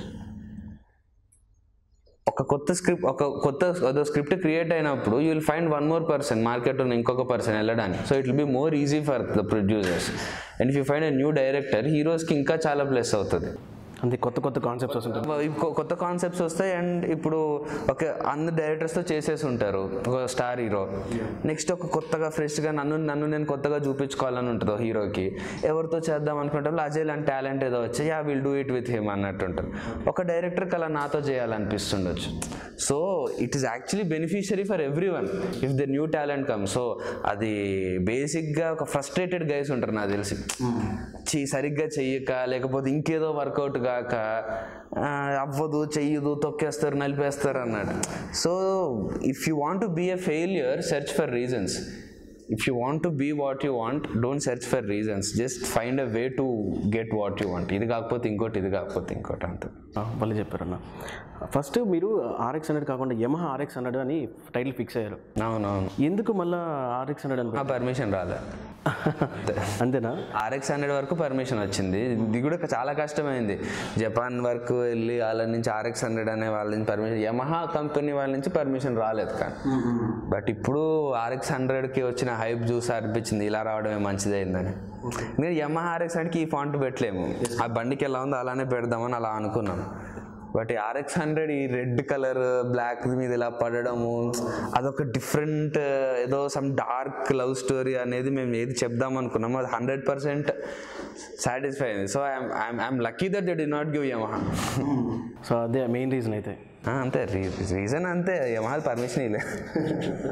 ఒక కొత్త స్క్రిప్ట్ ఒక కొత్త ఏదో స్క్రిప్ట్ క్రియేట్ అయినప్పుడు you will find one more person మార్కెట్లో ఇంకొక పర్సన్ వెళ్ళడానికి so it will be more easy for the producers and if you find a new director హీరోస్కి ఇంకా చాలా ప్లస్ అవుతుంది అంతే కొత్త కొత్త కాన్సెప్ట్స్ వస్తుంటాయి కొ- కొత్త కాన్సెప్ట్స్ వస్తాయి అండ్ ఇప్పుడు ఒక అందరు డైరెక్టర్స్తో చేసేసి ఉంటారు ఒక స్టార్ హీరో నెక్స్ట్ ఒక కొత్తగా ఫ్రెష్గా నన్ను నన్ను నేను కొత్తగా చూపించుకోవాలని ఉంటుంది ఒక హీరోకి ఎవరితో చేద్దాం అనుకుంటారు అజయ్ లాంటి టాలెంట్ ఏదో వచ్చి yeah will do it with him అన్నట్టు ఉంటారు ఒక డైరెక్టర్కి అలా నాతో చేయాలనిపిస్తుండొచ్చు so it is actually beneficiary for everyone if the new talent come so అది బేసిక్గా ఒక ఫ్రస్ట్రేటెడ్ గైస్ ఉంటారు నాకు తెలిసి చీ సరిగ్గా చెయ్యక లేకపోతే ఇంకేదో వర్కౌట్ కాక ఆ, అవ్వదు చెయ్యదు తొక్కేస్తారు నలిపేస్తారు అన్నట్టు so if you want to be a failure search for reasons if you want to be what you want don't search for reasons just find a way to get what you want ఇది కాకపోతే ఇంకోటి ఇది కాకపోతే ఇంకోటి అంతే వాళ్ళు చెప్పారన్న first మీరు ఆర్ఎక్స్ హండ్రెడ్ కాకుండా యమహా ఆర్ఎక్స్ హండ్రెడ్ అని టైటిల్ ఫిక్స్ అయ్యారు అవునవును ఎందుకు మళ్ళీ ఆర్ఎక్స్ హండ్రెడ్ అని ఆ పర్మిషన్ రాలే అంతేనా ఆర్ఎక్స్ హండ్రెడ్ వరకు పర్మిషన్ వచ్చింది ఇది కూడా చాలా కష్టమైంది జపాన్ వరకు వెళ్ళి వాళ్ళ నుంచి ఆర్ఎక్స్ హండ్రెడ్ అనే వాళ్ళ నుంచి పర్మిషన్ యమహా కంపెనీ వాళ్ళ నుంచి పర్మిషన్ రాలేదు కానీ బట్ ఇప్పుడు ఆర్ఎక్స్ హండ్రెడ్కి వచ్చిన హైప్ చూసి అనిపించింది ఇలా రావడమే మంచిదైందని మీరు యమహా ఆర్ఎక్స్ హండ్రెడ్కి ఈ ఫాంట్ పెట్టలేము ఆ బండికి ఎలా ఉందో అలానే పెడదామని అలా అనుకున్నాం బట్ ఈ ఆర్ఎక్స్ హండ్రెడ్ ఈ రెడ్ కలర్ బ్లాక్ మీద ఇలా పడడము అదొక డిఫరెంట్ ఏదో సమ్ డార్క్ లవ్ స్టోరీ అనేది మేము ఏది చెప్దాం అనుకున్నాము అది హండ్రెడ్ పర్సెంట్ సాటిస్ఫై అయింది so I'm I'm lucky that they not give Yamaha so అదే మెయిన్ రీజన్ అయితే అంతే రీజన్ అంతే యమహా పర్మిషన్ ఇలే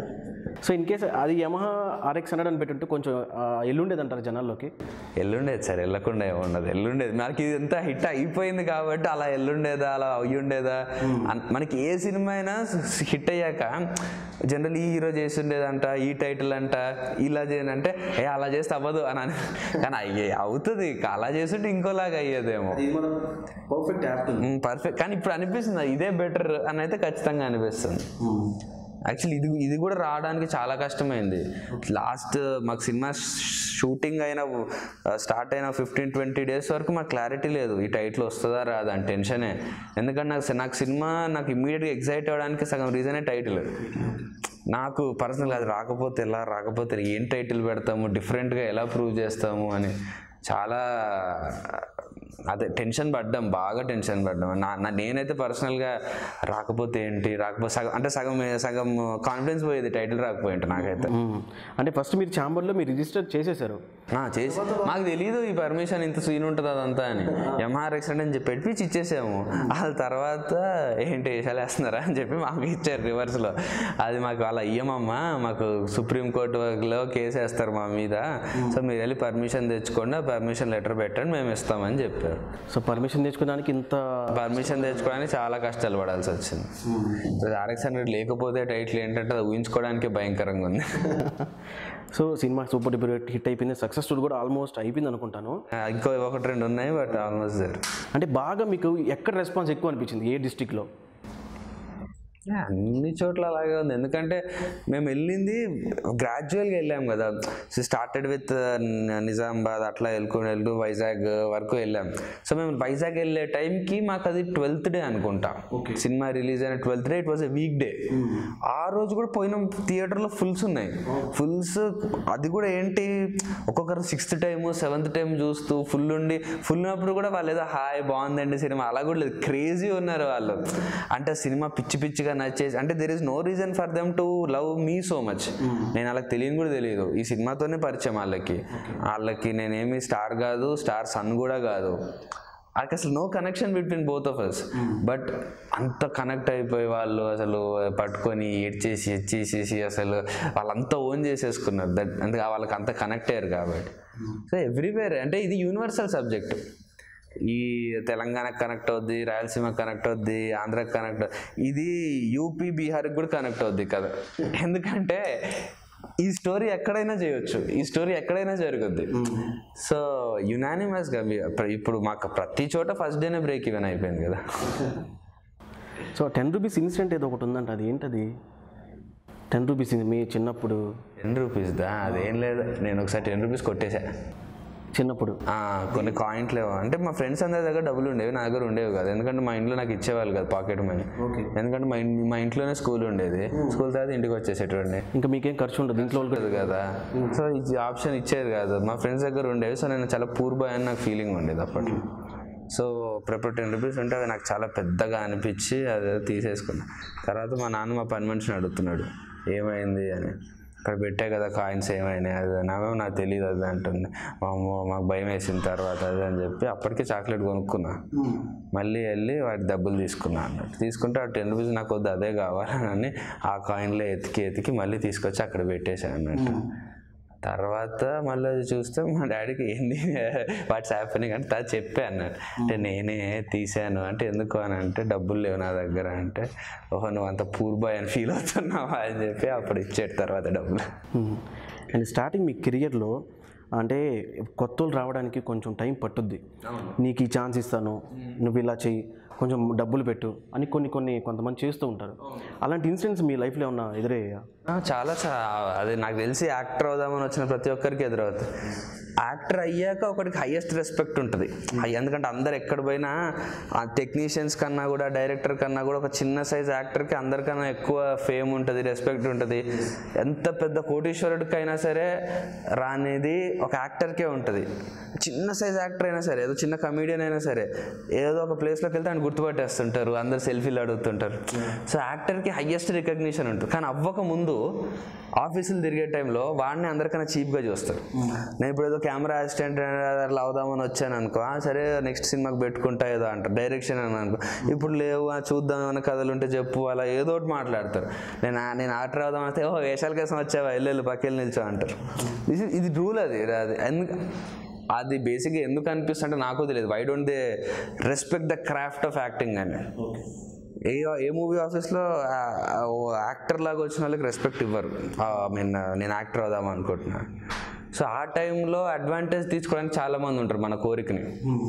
సో ఇన్ కేస్ అది యమహా ఆర్ఎక్స్ హండ్రెడ్ అని పెట్టుంటే కొంచెం ఆ, ఎల్లుండేది అంటారు జనాల్లోకి ఎల్లుండేది సార్ వెళ్ళకుండా ఏమి ఉండదు ఎల్లుండేది మనకి ఇది ఎంత హిట్ అయిపోయింది కాబట్టి అలా ఎల్లుండేదా అలా అయ్యి ఉండేదా అన్- మనకి ఏ సినిమా అయినా హిట్ అయ్యాక జనరల్ ఈ హీరో చేసి ఉండేదంట ఈ టైటిల్ అంట ఇలా చేయనంటే ఏ అలా చేస్తే అవ్వదు అని అని కానీ అయ్యే అవుతుంది అలా చేస్తుంటే ఇంకోలాగా అయ్యేదేమో పర్ఫెక్ట్ యాప్ట్ పర్ఫెక్ట్ కానీ ఇప్పుడు అనిపిస్తుంది ఇదే బెటర్ అని అయితే ఖచ్చితంగా అనిపిస్తుంది యాక్చువల్లీ ఇది ఇది కూడా రావడానికి చాలా కష్టమైంది లాస్ట్ మాకు సినిమా షూటింగ్ అయిన స్టార్ట్ అయిన ఫిఫ్టీన్ ట్వంటీ డేస్ వరకు మాకు క్లారిటీ లేదు ఈ టైటిల్ వస్తుందా రాదా అని టెన్షనే ఎందుకంటే నాకు సి- నాకు సినిమా నాకు ఇమ్మీడియట్గా ఎగ్జైట్ అవ్వడానికి సగం రీజనే టైటిల్ నాకు పర్సనల్ అది రాకపోతే ఎలా రాకపోతే ఎలా, ఏం టైటిల్ పెడతాము డిఫరెంట్గా ఎలా ప్రూవ్ చేస్తాము అని చాలా అదే టెన్షన్ పడ్డాం బాగా టెన్షన్ పడ్డాం నా నా- నేనైతే పర్సనల్గా రాకపోతే ఏంటి రాకపోతే సగం అంటే సగం సగం కాన్ఫిడెన్స్ పోయేది టైటిల్ రాకపోయింట నాకైతే అంటే ఫస్ట్ మీరు ఛాంబర్లో మీరు రిజిస్టర్ చేసేసారు ఆ, చేసి మాకు తెలియదు ఈ పర్మిషన్ ఇంత సీన్ ఉంటుంది అదంతా అని ఎంఆర్ ఎక్సెంట్ అని చెప్పి పెట్టించి ఇచ్చేసాము వాళ్ళ తర్వాత ఏంటి వేషాలు వేస్తున్నారా అని చెప్పి మాకు ఇచ్చారు రివర్స్లో అది మాకు వాళ్ళ ఇయ్యమమ్మా మాకు సుప్రీంకోర్టులో కేసు వేస్తారు మా మీద సో మీరు వెళ్ళి పర్మిషన్ తెచ్చుకోండి ఆ పర్మిషన్ లెటర్ పెట్టండి మేము ఇస్తామని చెప్పారు సో పర్మిషన్ తెచ్చుకోవడానికి ఇంత పర్మిషన్ తెచ్చుకోవడానికి చాలా కష్టాలు పడాల్సి వచ్చింది ఆర్ఎక్స్ హండ్రెడ్ లేకపోతే టైటిల్ ఏంటంటే అది ఊహించుకోవడానికి భయంకరంగా ఉంది so cinema super duper hit అయిపోయింది సక్సెస్ఫుల్ కూడా ఆల్మోస్ట్ అయిపోయింది అనుకుంటాను ఆ, ఇంకో ఒకటి రెండు ఉన్నాయి బట్ ఆల్మోస్ట్ దర్ అంటే బాగా మీకు ఎక్కడ రెస్పాన్స్ ఎక్కువ అనిపించింది ఏ డిస్టిక్లో అన్ని చోట్ల అలాగే ఉంది ఎందుకంటే మేము వెళ్ళింది గ్రాడ్యువల్గా వెళ్ళాం కదా స్టార్టెడ్ విత్ నిజామాబాద్ అట్లా వెళ్ళుకుని వెళ్తూ వైజాగ్ వరకు వెళ్ళాం సో మేము వైజాగ్ వెళ్ళే టైంకి మాకు అది ట్వెల్త్ డే అనుకుంటా సినిమా రిలీజ్ అయిన twelfth day it was a weekday ఆ రోజు కూడా పోయిన థియేటర్లో ఫుల్స్ ఉన్నాయి ఫుల్స్ అది కూడా ఏంటి ఒక్కొక్కరు సిక్స్త్ టైము సెవెంత్ టైం చూస్తూ ఫుల్ ఉండి ఫుల్ ఉన్నప్పుడు కూడా వాళ్ళు ఏదో హాయ్ బాగుందండి సినిమా అలా కూడా లేదు క్రేజీ ఉన్నారు వాళ్ళు అంటే సినిమా పిచ్చి పిచ్చిగా నచ్చేసి అంటే there is no reason for them to love me so much నేను వాళ్ళకి తెలియని కూడా తెలియదు ఈ సినిమాతోనే పరిచయం వాళ్ళకి వాళ్ళకి నేనేమి స్టార్ కాదు స్టార్ సన్ కూడా కాదు వాళ్ళకి అసలు no connection between both of us but అంత కనెక్ట్ అయిపోయి వాళ్ళు అసలు పట్టుకొని ఏడ్చేసి ఎచ్చేసేసి అసలు వాళ్ళంతా ఓన్ చేసేసుకున్నారు దట్ అంటే వాళ్ళకి అంత కనెక్ట్ అయ్యారు కాబట్టి సో ఎవ్రీవేర్ అంటే ఇది యూనివర్సల్ సబ్జెక్ట్ ఈ తెలంగాణకు కనెక్ట్ అవుద్ది రాయలసీమ కనెక్ట్ అవుద్ది ఆంధ్రాకి కనెక్ట్ ఇది యూపీ బీహార్కి కూడా కనెక్ట్ అవుద్ది కదా ఎందుకంటే ఈ స్టోరీ ఎక్కడైనా చేయొచ్చు ఈ స్టోరీ ఎక్కడైనా జరుగుద్ది సో యునానిమస్గా ఇప్పుడు మాకు ప్రతి చోట ఫస్ట్ డేనే బ్రేక్ ఈవెన్ అయిపోయింది కదా సో టెన్ రూపీస్ ఇన్సిడెంట్ ఏదో ఒకటి ఉందంట అది ఏంటది టెన్ రూపీస్ మీ చిన్నప్పుడు టెన్ రూపీస్దా అదేం లేదు నేను ఒకసారి టెన్ రూపీస్ కొట్టేశా చిన్నప్పుడు ఆ, కొన్ని కాయింట్లు ఏవో అంటే మా ఫ్రెండ్స్ అందరి దగ్గర డబ్బులు ఉండేవి నా దగ్గర ఉండేవి కాదు ఎందుకంటే మా ఇంట్లో నాకు ఇచ్చేవాళ్ళు కాదు పాకెట్ మనీ ఎందుకంటే మా ఇన్- మా ఇంట్లోనే స్కూల్ ఉండేది స్కూల్ తర్వాత ఇంటికి వచ్చేసేటండి ఇంకా మీకేం ఖర్చు ఉండదు ఇంట్లో వాళ్ళు ఉండదు కదా సో ఇది ఆప్షన్ ఇచ్చేది కాదు మా ఫ్రెండ్స్ దగ్గర ఉండేవి సో నేను చాలా పూర్ బాయ్ అని నాకు ఫీలింగ్ ఉండేది అప్పట్లో సో ప్రిపర్ టెన్ రూపీస్ ఉంటే అది నాకు చాలా పెద్దగా అనిపించి అది తీసేసుకున్నా తర్వాత మా నాన్న మా పని మనిషిని అడుగుతున్నాడు ఏమైంది అని ఇక్కడ పెట్టే కదా కాయిన్స్ ఏమైనాయి అది నామేమో నాకు తెలియదు అది అంటుంది మా అమ్మ మాకు భయం వేసిన తర్వాత అది అని చెప్పి అప్పటికే చాక్లెట్ కొనుక్కున్నా మళ్ళీ వెళ్ళి వాటి డబ్బులు తీసుకున్నా అన్నట్టు తీసుకుంటే ఆ టెన్ రూపీస్ నాకు వద్దు అదే కావాలని ఆ కాయిన్లో ఎతికి ఎతికి మళ్ళీ తీసుకొచ్చి అక్కడ పెట్టేశాను అన్నట్టు తర్వాత మళ్ళీ అది చూస్తే మా డాడీకి ఏంది వాట్స్ హ్యాపెనింగ్ అంటే అది చెప్పా అన్నాడు అంటే నేనే తీసాను అంటే ఎందుకు అని అంటే డబ్బులు లేవు నా దగ్గర అంటే ఓహో నువ్వు అంత పూర్ బాయ్ అని ఫీల్ అవుతున్నావా అని చెప్పి అప్పుడు ఇచ్చాడు తర్వాత డబ్బులు అండ్ స్టార్టింగ్ మీ కెరియర్లో అంటే కొత్త వాళ్ళు రావడానికి కొంచెం టైం పట్టుద్ది నీకు ఈ ఛాన్స్ ఇస్తాను నువ్వు ఇలా చెయ్యి కొంచెం డబ్బులు పెట్టు అని కొన్ని కొన్ని కొంతమంది చేస్తూ ఉంటారు అలాంటి ఇన్సిడెంట్స్ మీ లైఫ్లో ఏమన్నా ఎదురయ్యా ఆ, చాలా చా అది నాకు తెలిసి యాక్టర్ అవుదామని వచ్చిన ప్రతి ఒక్కరికి ఎదురవుతుంది యాక్టర్ అయ్యాక ఒకటికి హైయెస్ట్ రెస్పెక్ట్ ఉంటుంది హై- ఎందుకంటే అందరు ఎక్కడ పోయినా ఆ టెక్నీషియన్స్ కన్నా కూడా డైరెక్టర్ కన్నా కూడా ఒక చిన్న సైజ్ యాక్టర్కి అందరికన్నా ఎక్కువ ఫేమ్ ఉంటుంది రెస్పెక్ట్ ఉంటుంది ఎంత పెద్ద కోటీశ్వరుడికైనా సరే రానిది ఒక యాక్టర్కే ఉంటుంది చిన్న సైజ్ యాక్టర్ అయినా సరే ఏదో చిన్న కమీడియన్ అయినా సరే ఏదో ఒక ప్లేస్లోకి వెళ్తే ఆయన గుర్తుపట్టేస్తుంటారు అందరు సెల్ఫీలు అడుగుతుంటారు సో యాక్టర్కి హయ్యెస్ట్ రికగ్నిషన్ ఉంటుంది కానీ అవ్వక ముందు ఆఫీసులు తిరిగే టైంలో వాడిని అందరికన్నా చీప్గా చూస్తారు నేను ఇప్పుడు ఏదో కెమెరా అసిస్టెంట్ అట్లా అవుదామని వచ్చాను అనుకో "ఆ, సరే నెక్స్ట్ సినిమాకి పెట్టుకుంటా ఏదో అంటారు డైరెక్షన్ అని అనుకో ఇప్పుడు లేవు ఆ, చూద్దాం ఏమైనా కథలు ఉంటే చెప్పు అలా ఏదో ఒకటి మాట్లాడతారు నేను ఆ- నేను ఆర్డర్ అవుదాం అంటే ఓ వేషాల కోసం వచ్చావా వెళ్ళు పక్కకి నిల్చో అంటారు ఇది ఇది రూల్ అది అది ఎందుకు అది బేసిక్గా ఎందుకు అనిపిస్తుంటే నాకు తెలియదు why don't they respect the craft of acting అని ఏ ఏ మూవీ ఆఫీస్లో యాక్టర్ లాగా వచ్చిన వాళ్ళకి రెస్పెక్ట్ ఇవ్వరు ఐ మీన్ నేను యాక్టర్ అవుదాం అనుకుంటున్నా సో ఆ టైంలో అడ్వాంటేజ్ తీసుకోవడానికి చాలా మంది ఉంటారు మన కోరికని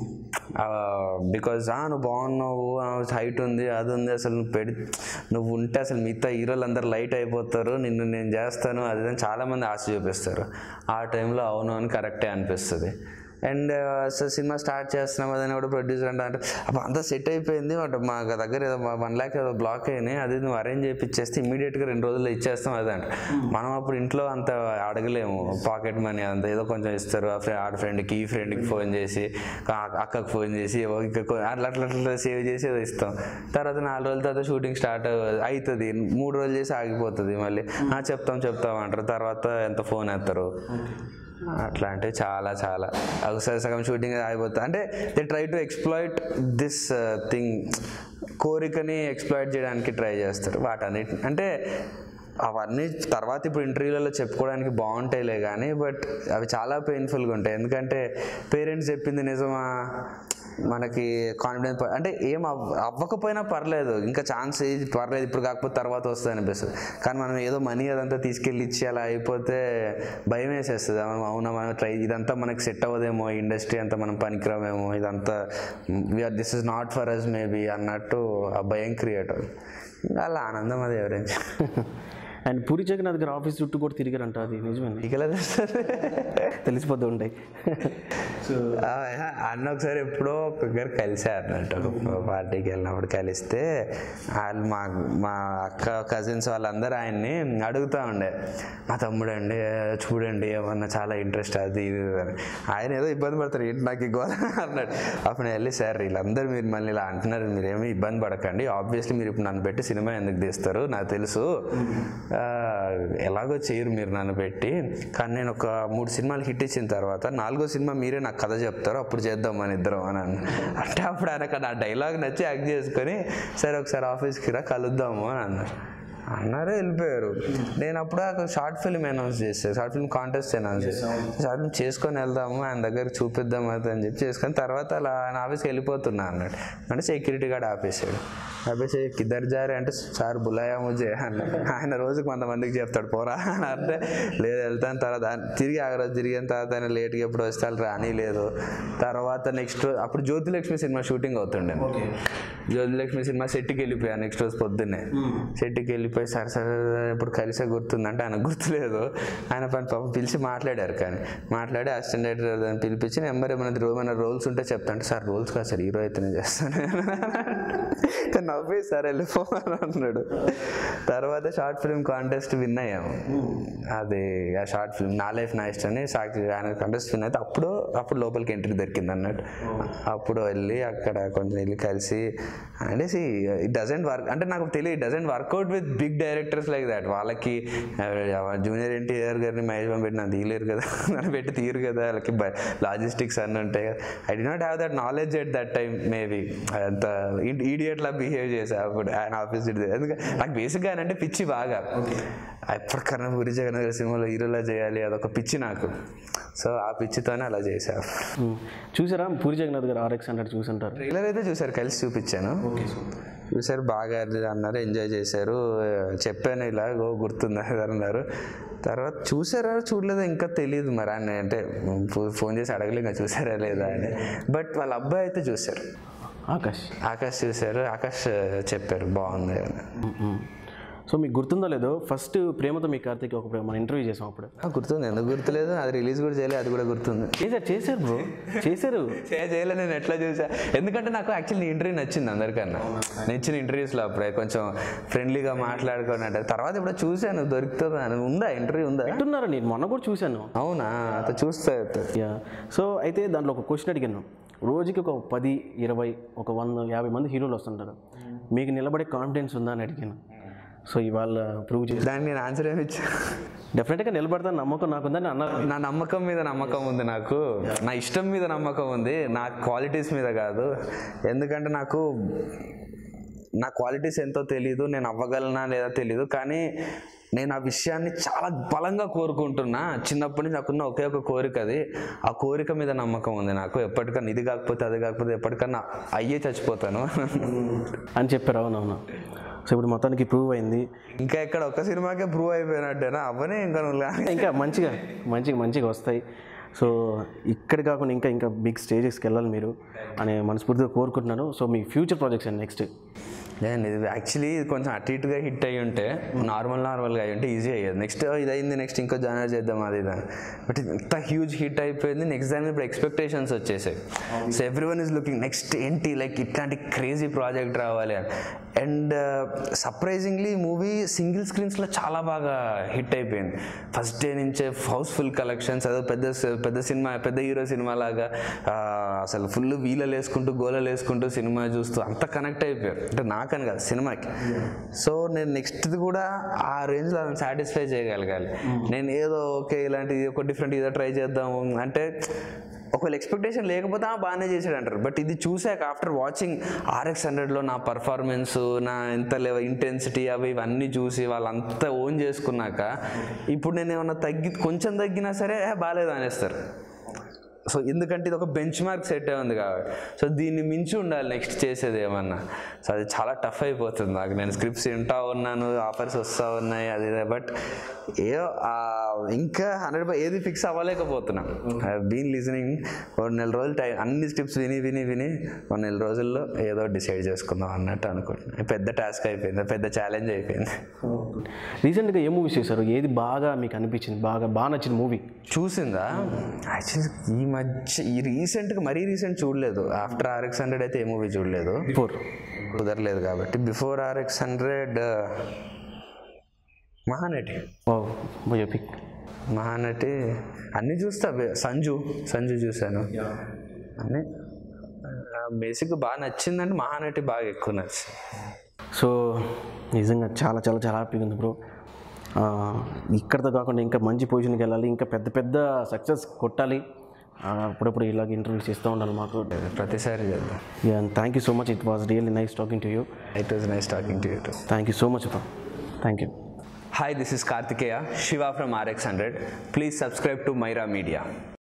బికాజ్ నువ్వు బాగున్నావు హైట్ ఉంది అది ఉంది అసలు నువ్వు పెడి నువ్వు ఉంటే అసలు మిగతా హీరోలు అందరు లైట్ అయిపోతారు నిన్ను నేను చేస్తాను అది ఇది అని చాలామంది ఆశ చూపిస్తారు ఆ టైంలో అవును అని కరెక్టే అనిపిస్తుంది అండ్ సో సినిమా స్టార్ట్ చేస్తున్నాం అదని కూడా ప్రొడ్యూసర్ అంటే అంటే అప్పుడు అంతా సెట్ అయిపోయింది బట్ మా దగ్గర ఏదో వన్ ల్యాక్ ఏదో బ్లాక్ అయినాయి అది నువ్వు అరేంజ్ చేయించేస్తే ఇమీడియట్గా రెండు రోజుల్లో ఇచ్చేస్తాం అది అంటే మనం అప్పుడు ఇంట్లో అంత అడగలేము పాకెట్ మనీ అంత ఏదో కొంచెం ఇస్తారు ఆ ఫ్రెండ్ ఆడ ఫ్రెండ్కి ఈ ఫ్రెండ్కి ఫోన్ చేసి ఆ- అక్కకి ఫోన్ చేసి ఓ ఇంకా కొ- అట్లా అట్లా అట్లా సేవ్ చేసి ఏదో ఇస్తాం తర్వాత నాలుగు రోజుల తర్వాత షూటింగ్ స్టార్ట్ అవుతుంది మూడు రోజులు చేసి ఆగిపోతుంది మళ్ళీ "ఆ, చెప్తాం చెప్తాం అంటారు తర్వాత ఎంత ఫోన్ ఎత్తారు అట్లాంటివి చాలా చాలా ఒకసారి సగం షూటింగ్ అయిపోతుంది అంటే they try to exploit this thing కోరికని ఎక్స్ప్లాయిట్ చేయడానికి ట్రై చేస్తారు వాటన్నిటి అంటే అవన్నీ తర్వాత ఇప్పుడు ఇంటర్వ్యూలలో చెప్పుకోవడానికి బాగుంటాయిలే కానీ బట్ అవి చాలా పెయిన్ఫుల్గా ఉంటాయి ఎందుకంటే పేరెంట్స్ చెప్పింది నిజమా మనకి కాన్ఫిడెన్స్ అంటే ఏం అవ్- అవ్వకపోయినా పర్లేదు ఇంకా ఛాన్స్ పర్లేదు ఇప్పుడు కాకపోతే తర్వాత వస్తుంది అనిపిస్తుంది కానీ మనం ఏదో మనీ అదంతా తీసుకెళ్ళి ఇచ్చి అలా అయిపోతే భయం వేసేస్తుంది అవును, అవునా మనం ట్రై ఇదంతా మనకి సెట్ అవ్వదేమో ఇండస్ట్రీ అంతా మనం పనికిరామేమో ఇదంతా we are this is not for us maybe అన్నట్టు ఆ భయం క్రియేట్ అవుతుంది ఇంకా అలా ఆనందం అది ఎవరైనా అండ్ పూరి జగన్నాథ్ గారు ఆఫీస్ చుట్టూ కూడా తిరిగారంట అది నిజమే నీకు ఎలా తెలుస్తుంది తెలిసిపోతూ ఉంటాయి సో ఆ, అన్న ఒకసారి ఎప్పుడో ఒకరు కలిసారు అన్నట్టు ఒక పార్టీకి వెళ్ళినప్పుడు కలిస్తే వాళ్ళు మా మా అక్క కజిన్స్ వాళ్ళందరూ ఆయన్ని అడుగుతూ ఉండే మా తమ్ముడు అండి చూడండి ఏమన్నా చాలా ఇంట్రెస్ట్ అది ఇది ఇది" అని ఆయన ఏదో ఇబ్బంది పడతారు ఏంటి నాకు ఇగో అన్నాడు అప్పుడు నేను వెళ్ళి సార్ వీళ్ళందరూ మీరు మళ్ళీ ఇలా అంటున్నారు మీరు ఏమీ ఇబ్బంది పడకండి ఆబ్వియస్లీ మీరు ఇప్పుడు నన్ను పెట్టి సినిమా ఎందుకు తీస్తారు నాకు తెలుసు ఆ, ఎలాగో చేయరు మీరు నన్ను పెట్టి కానీ నేను ఒక మూడు సినిమాలు హిట్ ఇచ్చిన తర్వాత నాలుగో సినిమా మీరే నాకు కథ చెప్తారు అప్పుడు చేద్దాం మన ఇద్దరం అని అన్న అంటే అప్పుడు ఆయనకు నా డైలాగ్ నచ్చి యాక్ట్ చేసుకొని సరే ఒకసారి ఆఫీస్కి రా కలుద్దాము అని అన్నారు అన్నారు వెళ్ళిపోయారు నేను అప్పుడు ఒక షార్ట్ ఫిల్మ్ అనౌన్స్ చేశాను షార్ట్ ఫిల్మ్ కాంటెస్ట్ అనౌన్స్ చేశాను షార్ట్ ఫిల్మ్ చేసుకొని వెళ్దాము ఆయన దగ్గర చూపిద్దాం అది అని చెప్పి చేసుకొని తర్వాత అలా ఆయన ఆఫీస్కి వెళ్ళిపోతున్నా అన్నాడు అంటే సెక్యూరిటీ గార్డ్ ఆపేసాడు ఆపేసి కిద్దరు జారి అంటే సార్ బులాయా ముజే అన్నాడు ఆయన రోజుకి కొంతమందికి చెప్తాడు పోరా అని అంటే లేదు వెళ్తాను తర్వాత ఆయన తిరిగి ఆ రోజు తిరిగిన తర్వాత ఆయన లేట్గా ఎప్పుడు వస్తే వాళ్ళు రాని లేదు తర్వాత నెక్స్ట్ అప్పుడు జ్యోతిలక్ష్మి సినిమా షూటింగ్ అవుతుండే జ్యోతిలక్ష్మి సినిమా సెట్కి వెళ్ళిపోయా నెక్స్ట్ రోజు పొద్దున్నే సెట్కి వెళ్ళిపోయి సరే సరే ఇప్పుడు కలిసే గుర్తుందంటే ఆయన గుర్తులేదు ఆయన పని పాపం పిలిచి మాట్లాడారు కానీ మాట్లాడి అసిస్టెంట్ డైరెక్టర్ అని పిలిపించి నెంబర్ ఏమైనా రో- ఏమైనా రోల్స్ ఉంటే చెప్తాను సార్ రోల్స్ కాదు సార్ హీరో అయితే నేను చేస్తాను కానీ నవ్వే సార్ వెళ్ళిపోమని అన్నాడు తర్వాత షార్ట్ ఫిల్మ్ కాంటెస్ట్ విన్ అయ్యాము అది ఆ షార్ట్ ఫిల్మ్ నా లైఫ్ నా ఇష్టం అని సాక్షి ఆయన కాంటెస్ట్ విన్ అయితే అప్పుడు అప్పుడు లోపలికి ఎంట్రీ దొరికింది అన్నట్టు అప్పుడు వెళ్ళి అక్కడ కొంచెం వెళ్ళి కలిసి అనేసి ఇట్ డజంట్ వర్క్ అంటే నాకు తెలియదు it doesn't work out with big directors like that వాళ్ళకి జూనియర్ ఎన్టీఆర్ గారిని మహేష్ బాబు పెట్టి నన్ను తీయలేరు కదా నన్ను పెట్టి తీయరు కదా వాళ్ళకి లాజిస్టిక్స్ అన్నీ ఉంటాయి కదా I did not have that knowledge at that time maybe అంత ఈడియట్ లా బిహేవ్ చేసా అప్పుడు ఆయన ఆఫీస్ ఎందుకంటే నాకు బేసిక్గా ఆయన అంటే పిచ్చి బాగా ఎప్పటికన్నా పూరి జగన్ గారి సినిమాలో హీరోలా చేయాలి అదొక పిచ్చి నాకు సో ఆ పిచ్చితోనే అలా చేశా ఉమ్. చూసారా పూరి జగన్నాథ్ గారు ఆర్ఎక్స్ హండ్రెడ్ చూసుంటారు ట్రైలర్ అయితే చూసారు కలిసి చూపించాను చూసారు బాగా అన్నారు ఎంజాయ్ చేశారు చెప్పాను ఇలా ఓ గుర్తుందా అది అన్నారు తర్వాత చూసారా చూడలేదా ఇంకా తెలియదు మరి అని అంటే ఫో- ఫోన్ చేసి అడగలే ఇంకా చూసారా లేదా అని బట్ వాళ్ళ అబ్బాయి అయితే చూశారు ఆకాష్ ఆకాష్ చూశారు ఆకాష్ చెప్పారు బాగుంది అని ఉమ్, ఉమ్. సో మీకు గుర్తుందో లేదో ఫస్ట్ ప్రేమతో మీ కార్తీక్ ఒక ప్రేమ మనం ఇంటర్వ్యూ చేసాం అప్పుడు ఆ, గుర్తుంది ఎందుకు గుర్తులేదు అది రిలీజ్ కూడా చేయలేదు అది కూడా గుర్తుంది చేశారు చేశారు బ్రో చేశారు చే- చేయలే నేను ఎట్లా చూసా ఎందుకంటే నాకు యాక్చువల్లీ ఇంటర్వ్యూ నచ్చింది అందరికన్నా నచ్చిన ఇంటర్వ్యూస్లో అప్పుడే కొంచెం ఫ్రెండ్లీగా మాట్లాడుకున్నట్టు తర్వాత ఇప్పుడు చూశాను దొరుకుతుందా అని ఉందా ఇంటర్వ్యూ ఉందా అంటున్నారా నేను మొన్న కూడా చూశాను అవునా అత చూస్తా యా సో అయితే దాంట్లో ఒక క్వశ్చన్ అడిగాను రోజుకి ఒక పది ఇరవై ఒక వంద యాభై మంది హీరోలు వస్తుంటారు మీకు నిలబడే కాన్ఫిడెన్స్ ఉందా అని అడిగాను సో ఇవాళ ప్రూవ్ చేసి దానికి నేను ఆన్సర్ ఏమి ఇచ్చా డెఫినెట్గా నిలబడతాను నమ్మకం నాకుందని అన్నారు నా నమ్మకం మీద నమ్మకం ఉంది నాకు నా ఇష్టం మీద నమ్మకం ఉంది నా క్వాలిటీస్ మీద కాదు ఎందుకంటే నాకు నా క్వాలిటీస్ ఎంతో తెలియదు నేను అవ్వగలనా లేదా తెలియదు కానీ నేను ఆ విషయాన్ని చాలా బలంగా కోరుకుంటున్నా చిన్నప్పటి నుంచి నాకున్న ఒకే ఒక కోరిక అది ఆ కోరిక మీద నమ్మకం ఉంది నాకు ఎప్పటికన్నా ఇది కాకపోతే అది కాకపోతే ఎప్పటికన్నా అయ్యే చచ్చిపోతాను అని చెప్పారు అవునవును సో ఇప్పుడు మొత్తానికి ప్రూవ్ అయింది ఇంకా ఇక్కడ ఒక సినిమాకే ప్రూవ్ అయిపోయినట్టేనా అవ్వనే ఇంకా నువ్వు లా- ఇంకా మంచిగా మంచిగా మంచిగా వస్తాయి సో ఇక్కడ కాకుండా ఇంకా ఇంకా బిగ్ స్టేజెస్కి వెళ్ళాలి మీరు అని మనస్ఫూర్తిగా కోరుకుంటున్నాను సో మీ ఫ్యూచర్ ప్రాజెక్ట్స్ అండి నెక్స్ట్ లేదండి ఇది యాక్చువల్లీ కొంచెం అటు ఇటుగా హిట్ అయ్యి ఉంటే నార్మల్ నార్మల్గా అయ్యి ఉంటే ఈజీ అయ్యేది నెక్స్ట్ ఇది అయింది నెక్స్ట్ ఇంకో జానర్ చేద్దాం అది ఇది అని. బట్ ఇది ఇంత హ్యూజ్ హిట్ అయిపోయింది నెక్స్ట్ దాని ఇప్పుడు ఎక్స్పెక్టేషన్స్ వచ్చేసాయి so everyone is looking next ఏంటి లైక్ ఇట్లాంటి క్రేజీ ప్రాజెక్ట్ రావాలి అని అండ్ సర్ప్రైజింగ్లీ మూవీ సింగిల్ స్క్రీన్స్లో చాలా బాగా హిట్ అయిపోయింది ఫస్ట్ డే నుంచే హౌస్ఫుల్ కలెక్షన్స్ అదో పెద్ద పెద్ద సినిమా పెద్ద హీరో సినిమా లాగా ఆ, అసలు ఫుల్ వీలలు వేసుకుంటూ గోలలు వేసుకుంటూ సినిమా చూస్తూ అంత కనెక్ట్ అయిపోయారు అంటే నాకని కాదు సినిమాకి సో నేను నెక్స్ట్ కూడా ఆ రేంజ్లో సాటిస్ఫై చేయగలగాలి నేను ఏదో ఓకే ఇలాంటి ఒక డిఫరెంట్ ఏదో ట్రై చేద్దాము అంటే ఒకవేళ ఎక్స్పెక్టేషన్ లేకపోతే ఆ బాగానే చేసాడు అంటారు బట్ ఇది చూసాక ఆఫ్టర్ వాచింగ్ ఆర్ఎక్స్ హండ్రెడ్లో నా పర్ఫార్మెన్స్ నా ఎంత లేవ ఇంటెన్సిటీ అవి ఇవన్నీ చూసి వాళ్ళంతా ఓన్ చేసుకున్నాక ఇప్పుడు నేను ఏమన్నా తగ్గి కొంచెం తగ్గినా సరే "ఏ, బాగాలేదు అనేస్తారు సో ఎందుకంటే ఇది ఒక బెంచ్ మార్క్ సెట్ ఉంది కాబట్టి సో దీన్ని మించి ఉండాలి నెక్స్ట్ చేసేది ఏమన్నా సో అది చాలా టఫ్ అయిపోతుంది నాకు నేను స్క్రిప్ట్స్ వింటా ఉన్నాను ఆఫర్స్ వస్తూ ఉన్నాయి అది బట్ ఏదో ఆ ఇంకా హండ్రెడ్ ఏది ఫిక్స్ అవ్వలేకపోతున్నా ఐ బీన్ లిజనింగ్ ఒక నెల రోజులు టైం అన్ని స్క్రిప్ట్స్ విని విని విని ఒక నెల రోజుల్లో ఏదో డిసైడ్ చేసుకుందాం అన్నట్టు అనుకుంటున్నాను పెద్ద టాస్క్ అయిపోయింది పెద్ద ఛాలెంజ్ అయిపోయింది రీసెంట్గా ఏ మూవీస్ చేశారు ఏది బాగా మీకు అనిపించింది బాగా బాగా నచ్చిన మూవీ చూసిందా యాక్చువల్లీ ఈ మధ్య ఈ రీసెంట్గా మరీ రీసెంట్ చూడలేదు ఆఫ్టర్ ఆర్ఎక్స్ హండ్రెడ్ అయితే ఏ మూవీ చూడలేదు ఫోర్ కుదరలేదు కాబట్టి బిఫోర్ ఆర్ఎక్స్ హండ్రెడ్ మహానటి ఓ బయోపిక్ మహానటి అన్నీ చూస్తా బే- సంజు సంజు చూశాను అన్నీ బేసిక్ బాగా నచ్చిందంటే మహానటి బాగా ఎక్కువ నచ్చింది సో నిజంగా చాలా చాలా చాలా హ్యాపీగా ఉంది బ్రో ఇక్కడతో కాకుండా ఇంకా మంచి పొజిషన్కి వెళ్ళాలి ఇంకా పెద్ద పెద్ద సక్సెస్ కొట్టాలి ఆ, అప్పుడప్పుడు ఇలాగ ఇంటర్వ్యూస్ ఇస్తూ ఉండాలి మాకు ప్రతిసారి చేద్దాం thank you so much it was really nice talking to you it was nice talking to you too thank you so much bro thank you Hi, this is Kartikeya, Shiva from RX100. Please subscribe to Myra Media.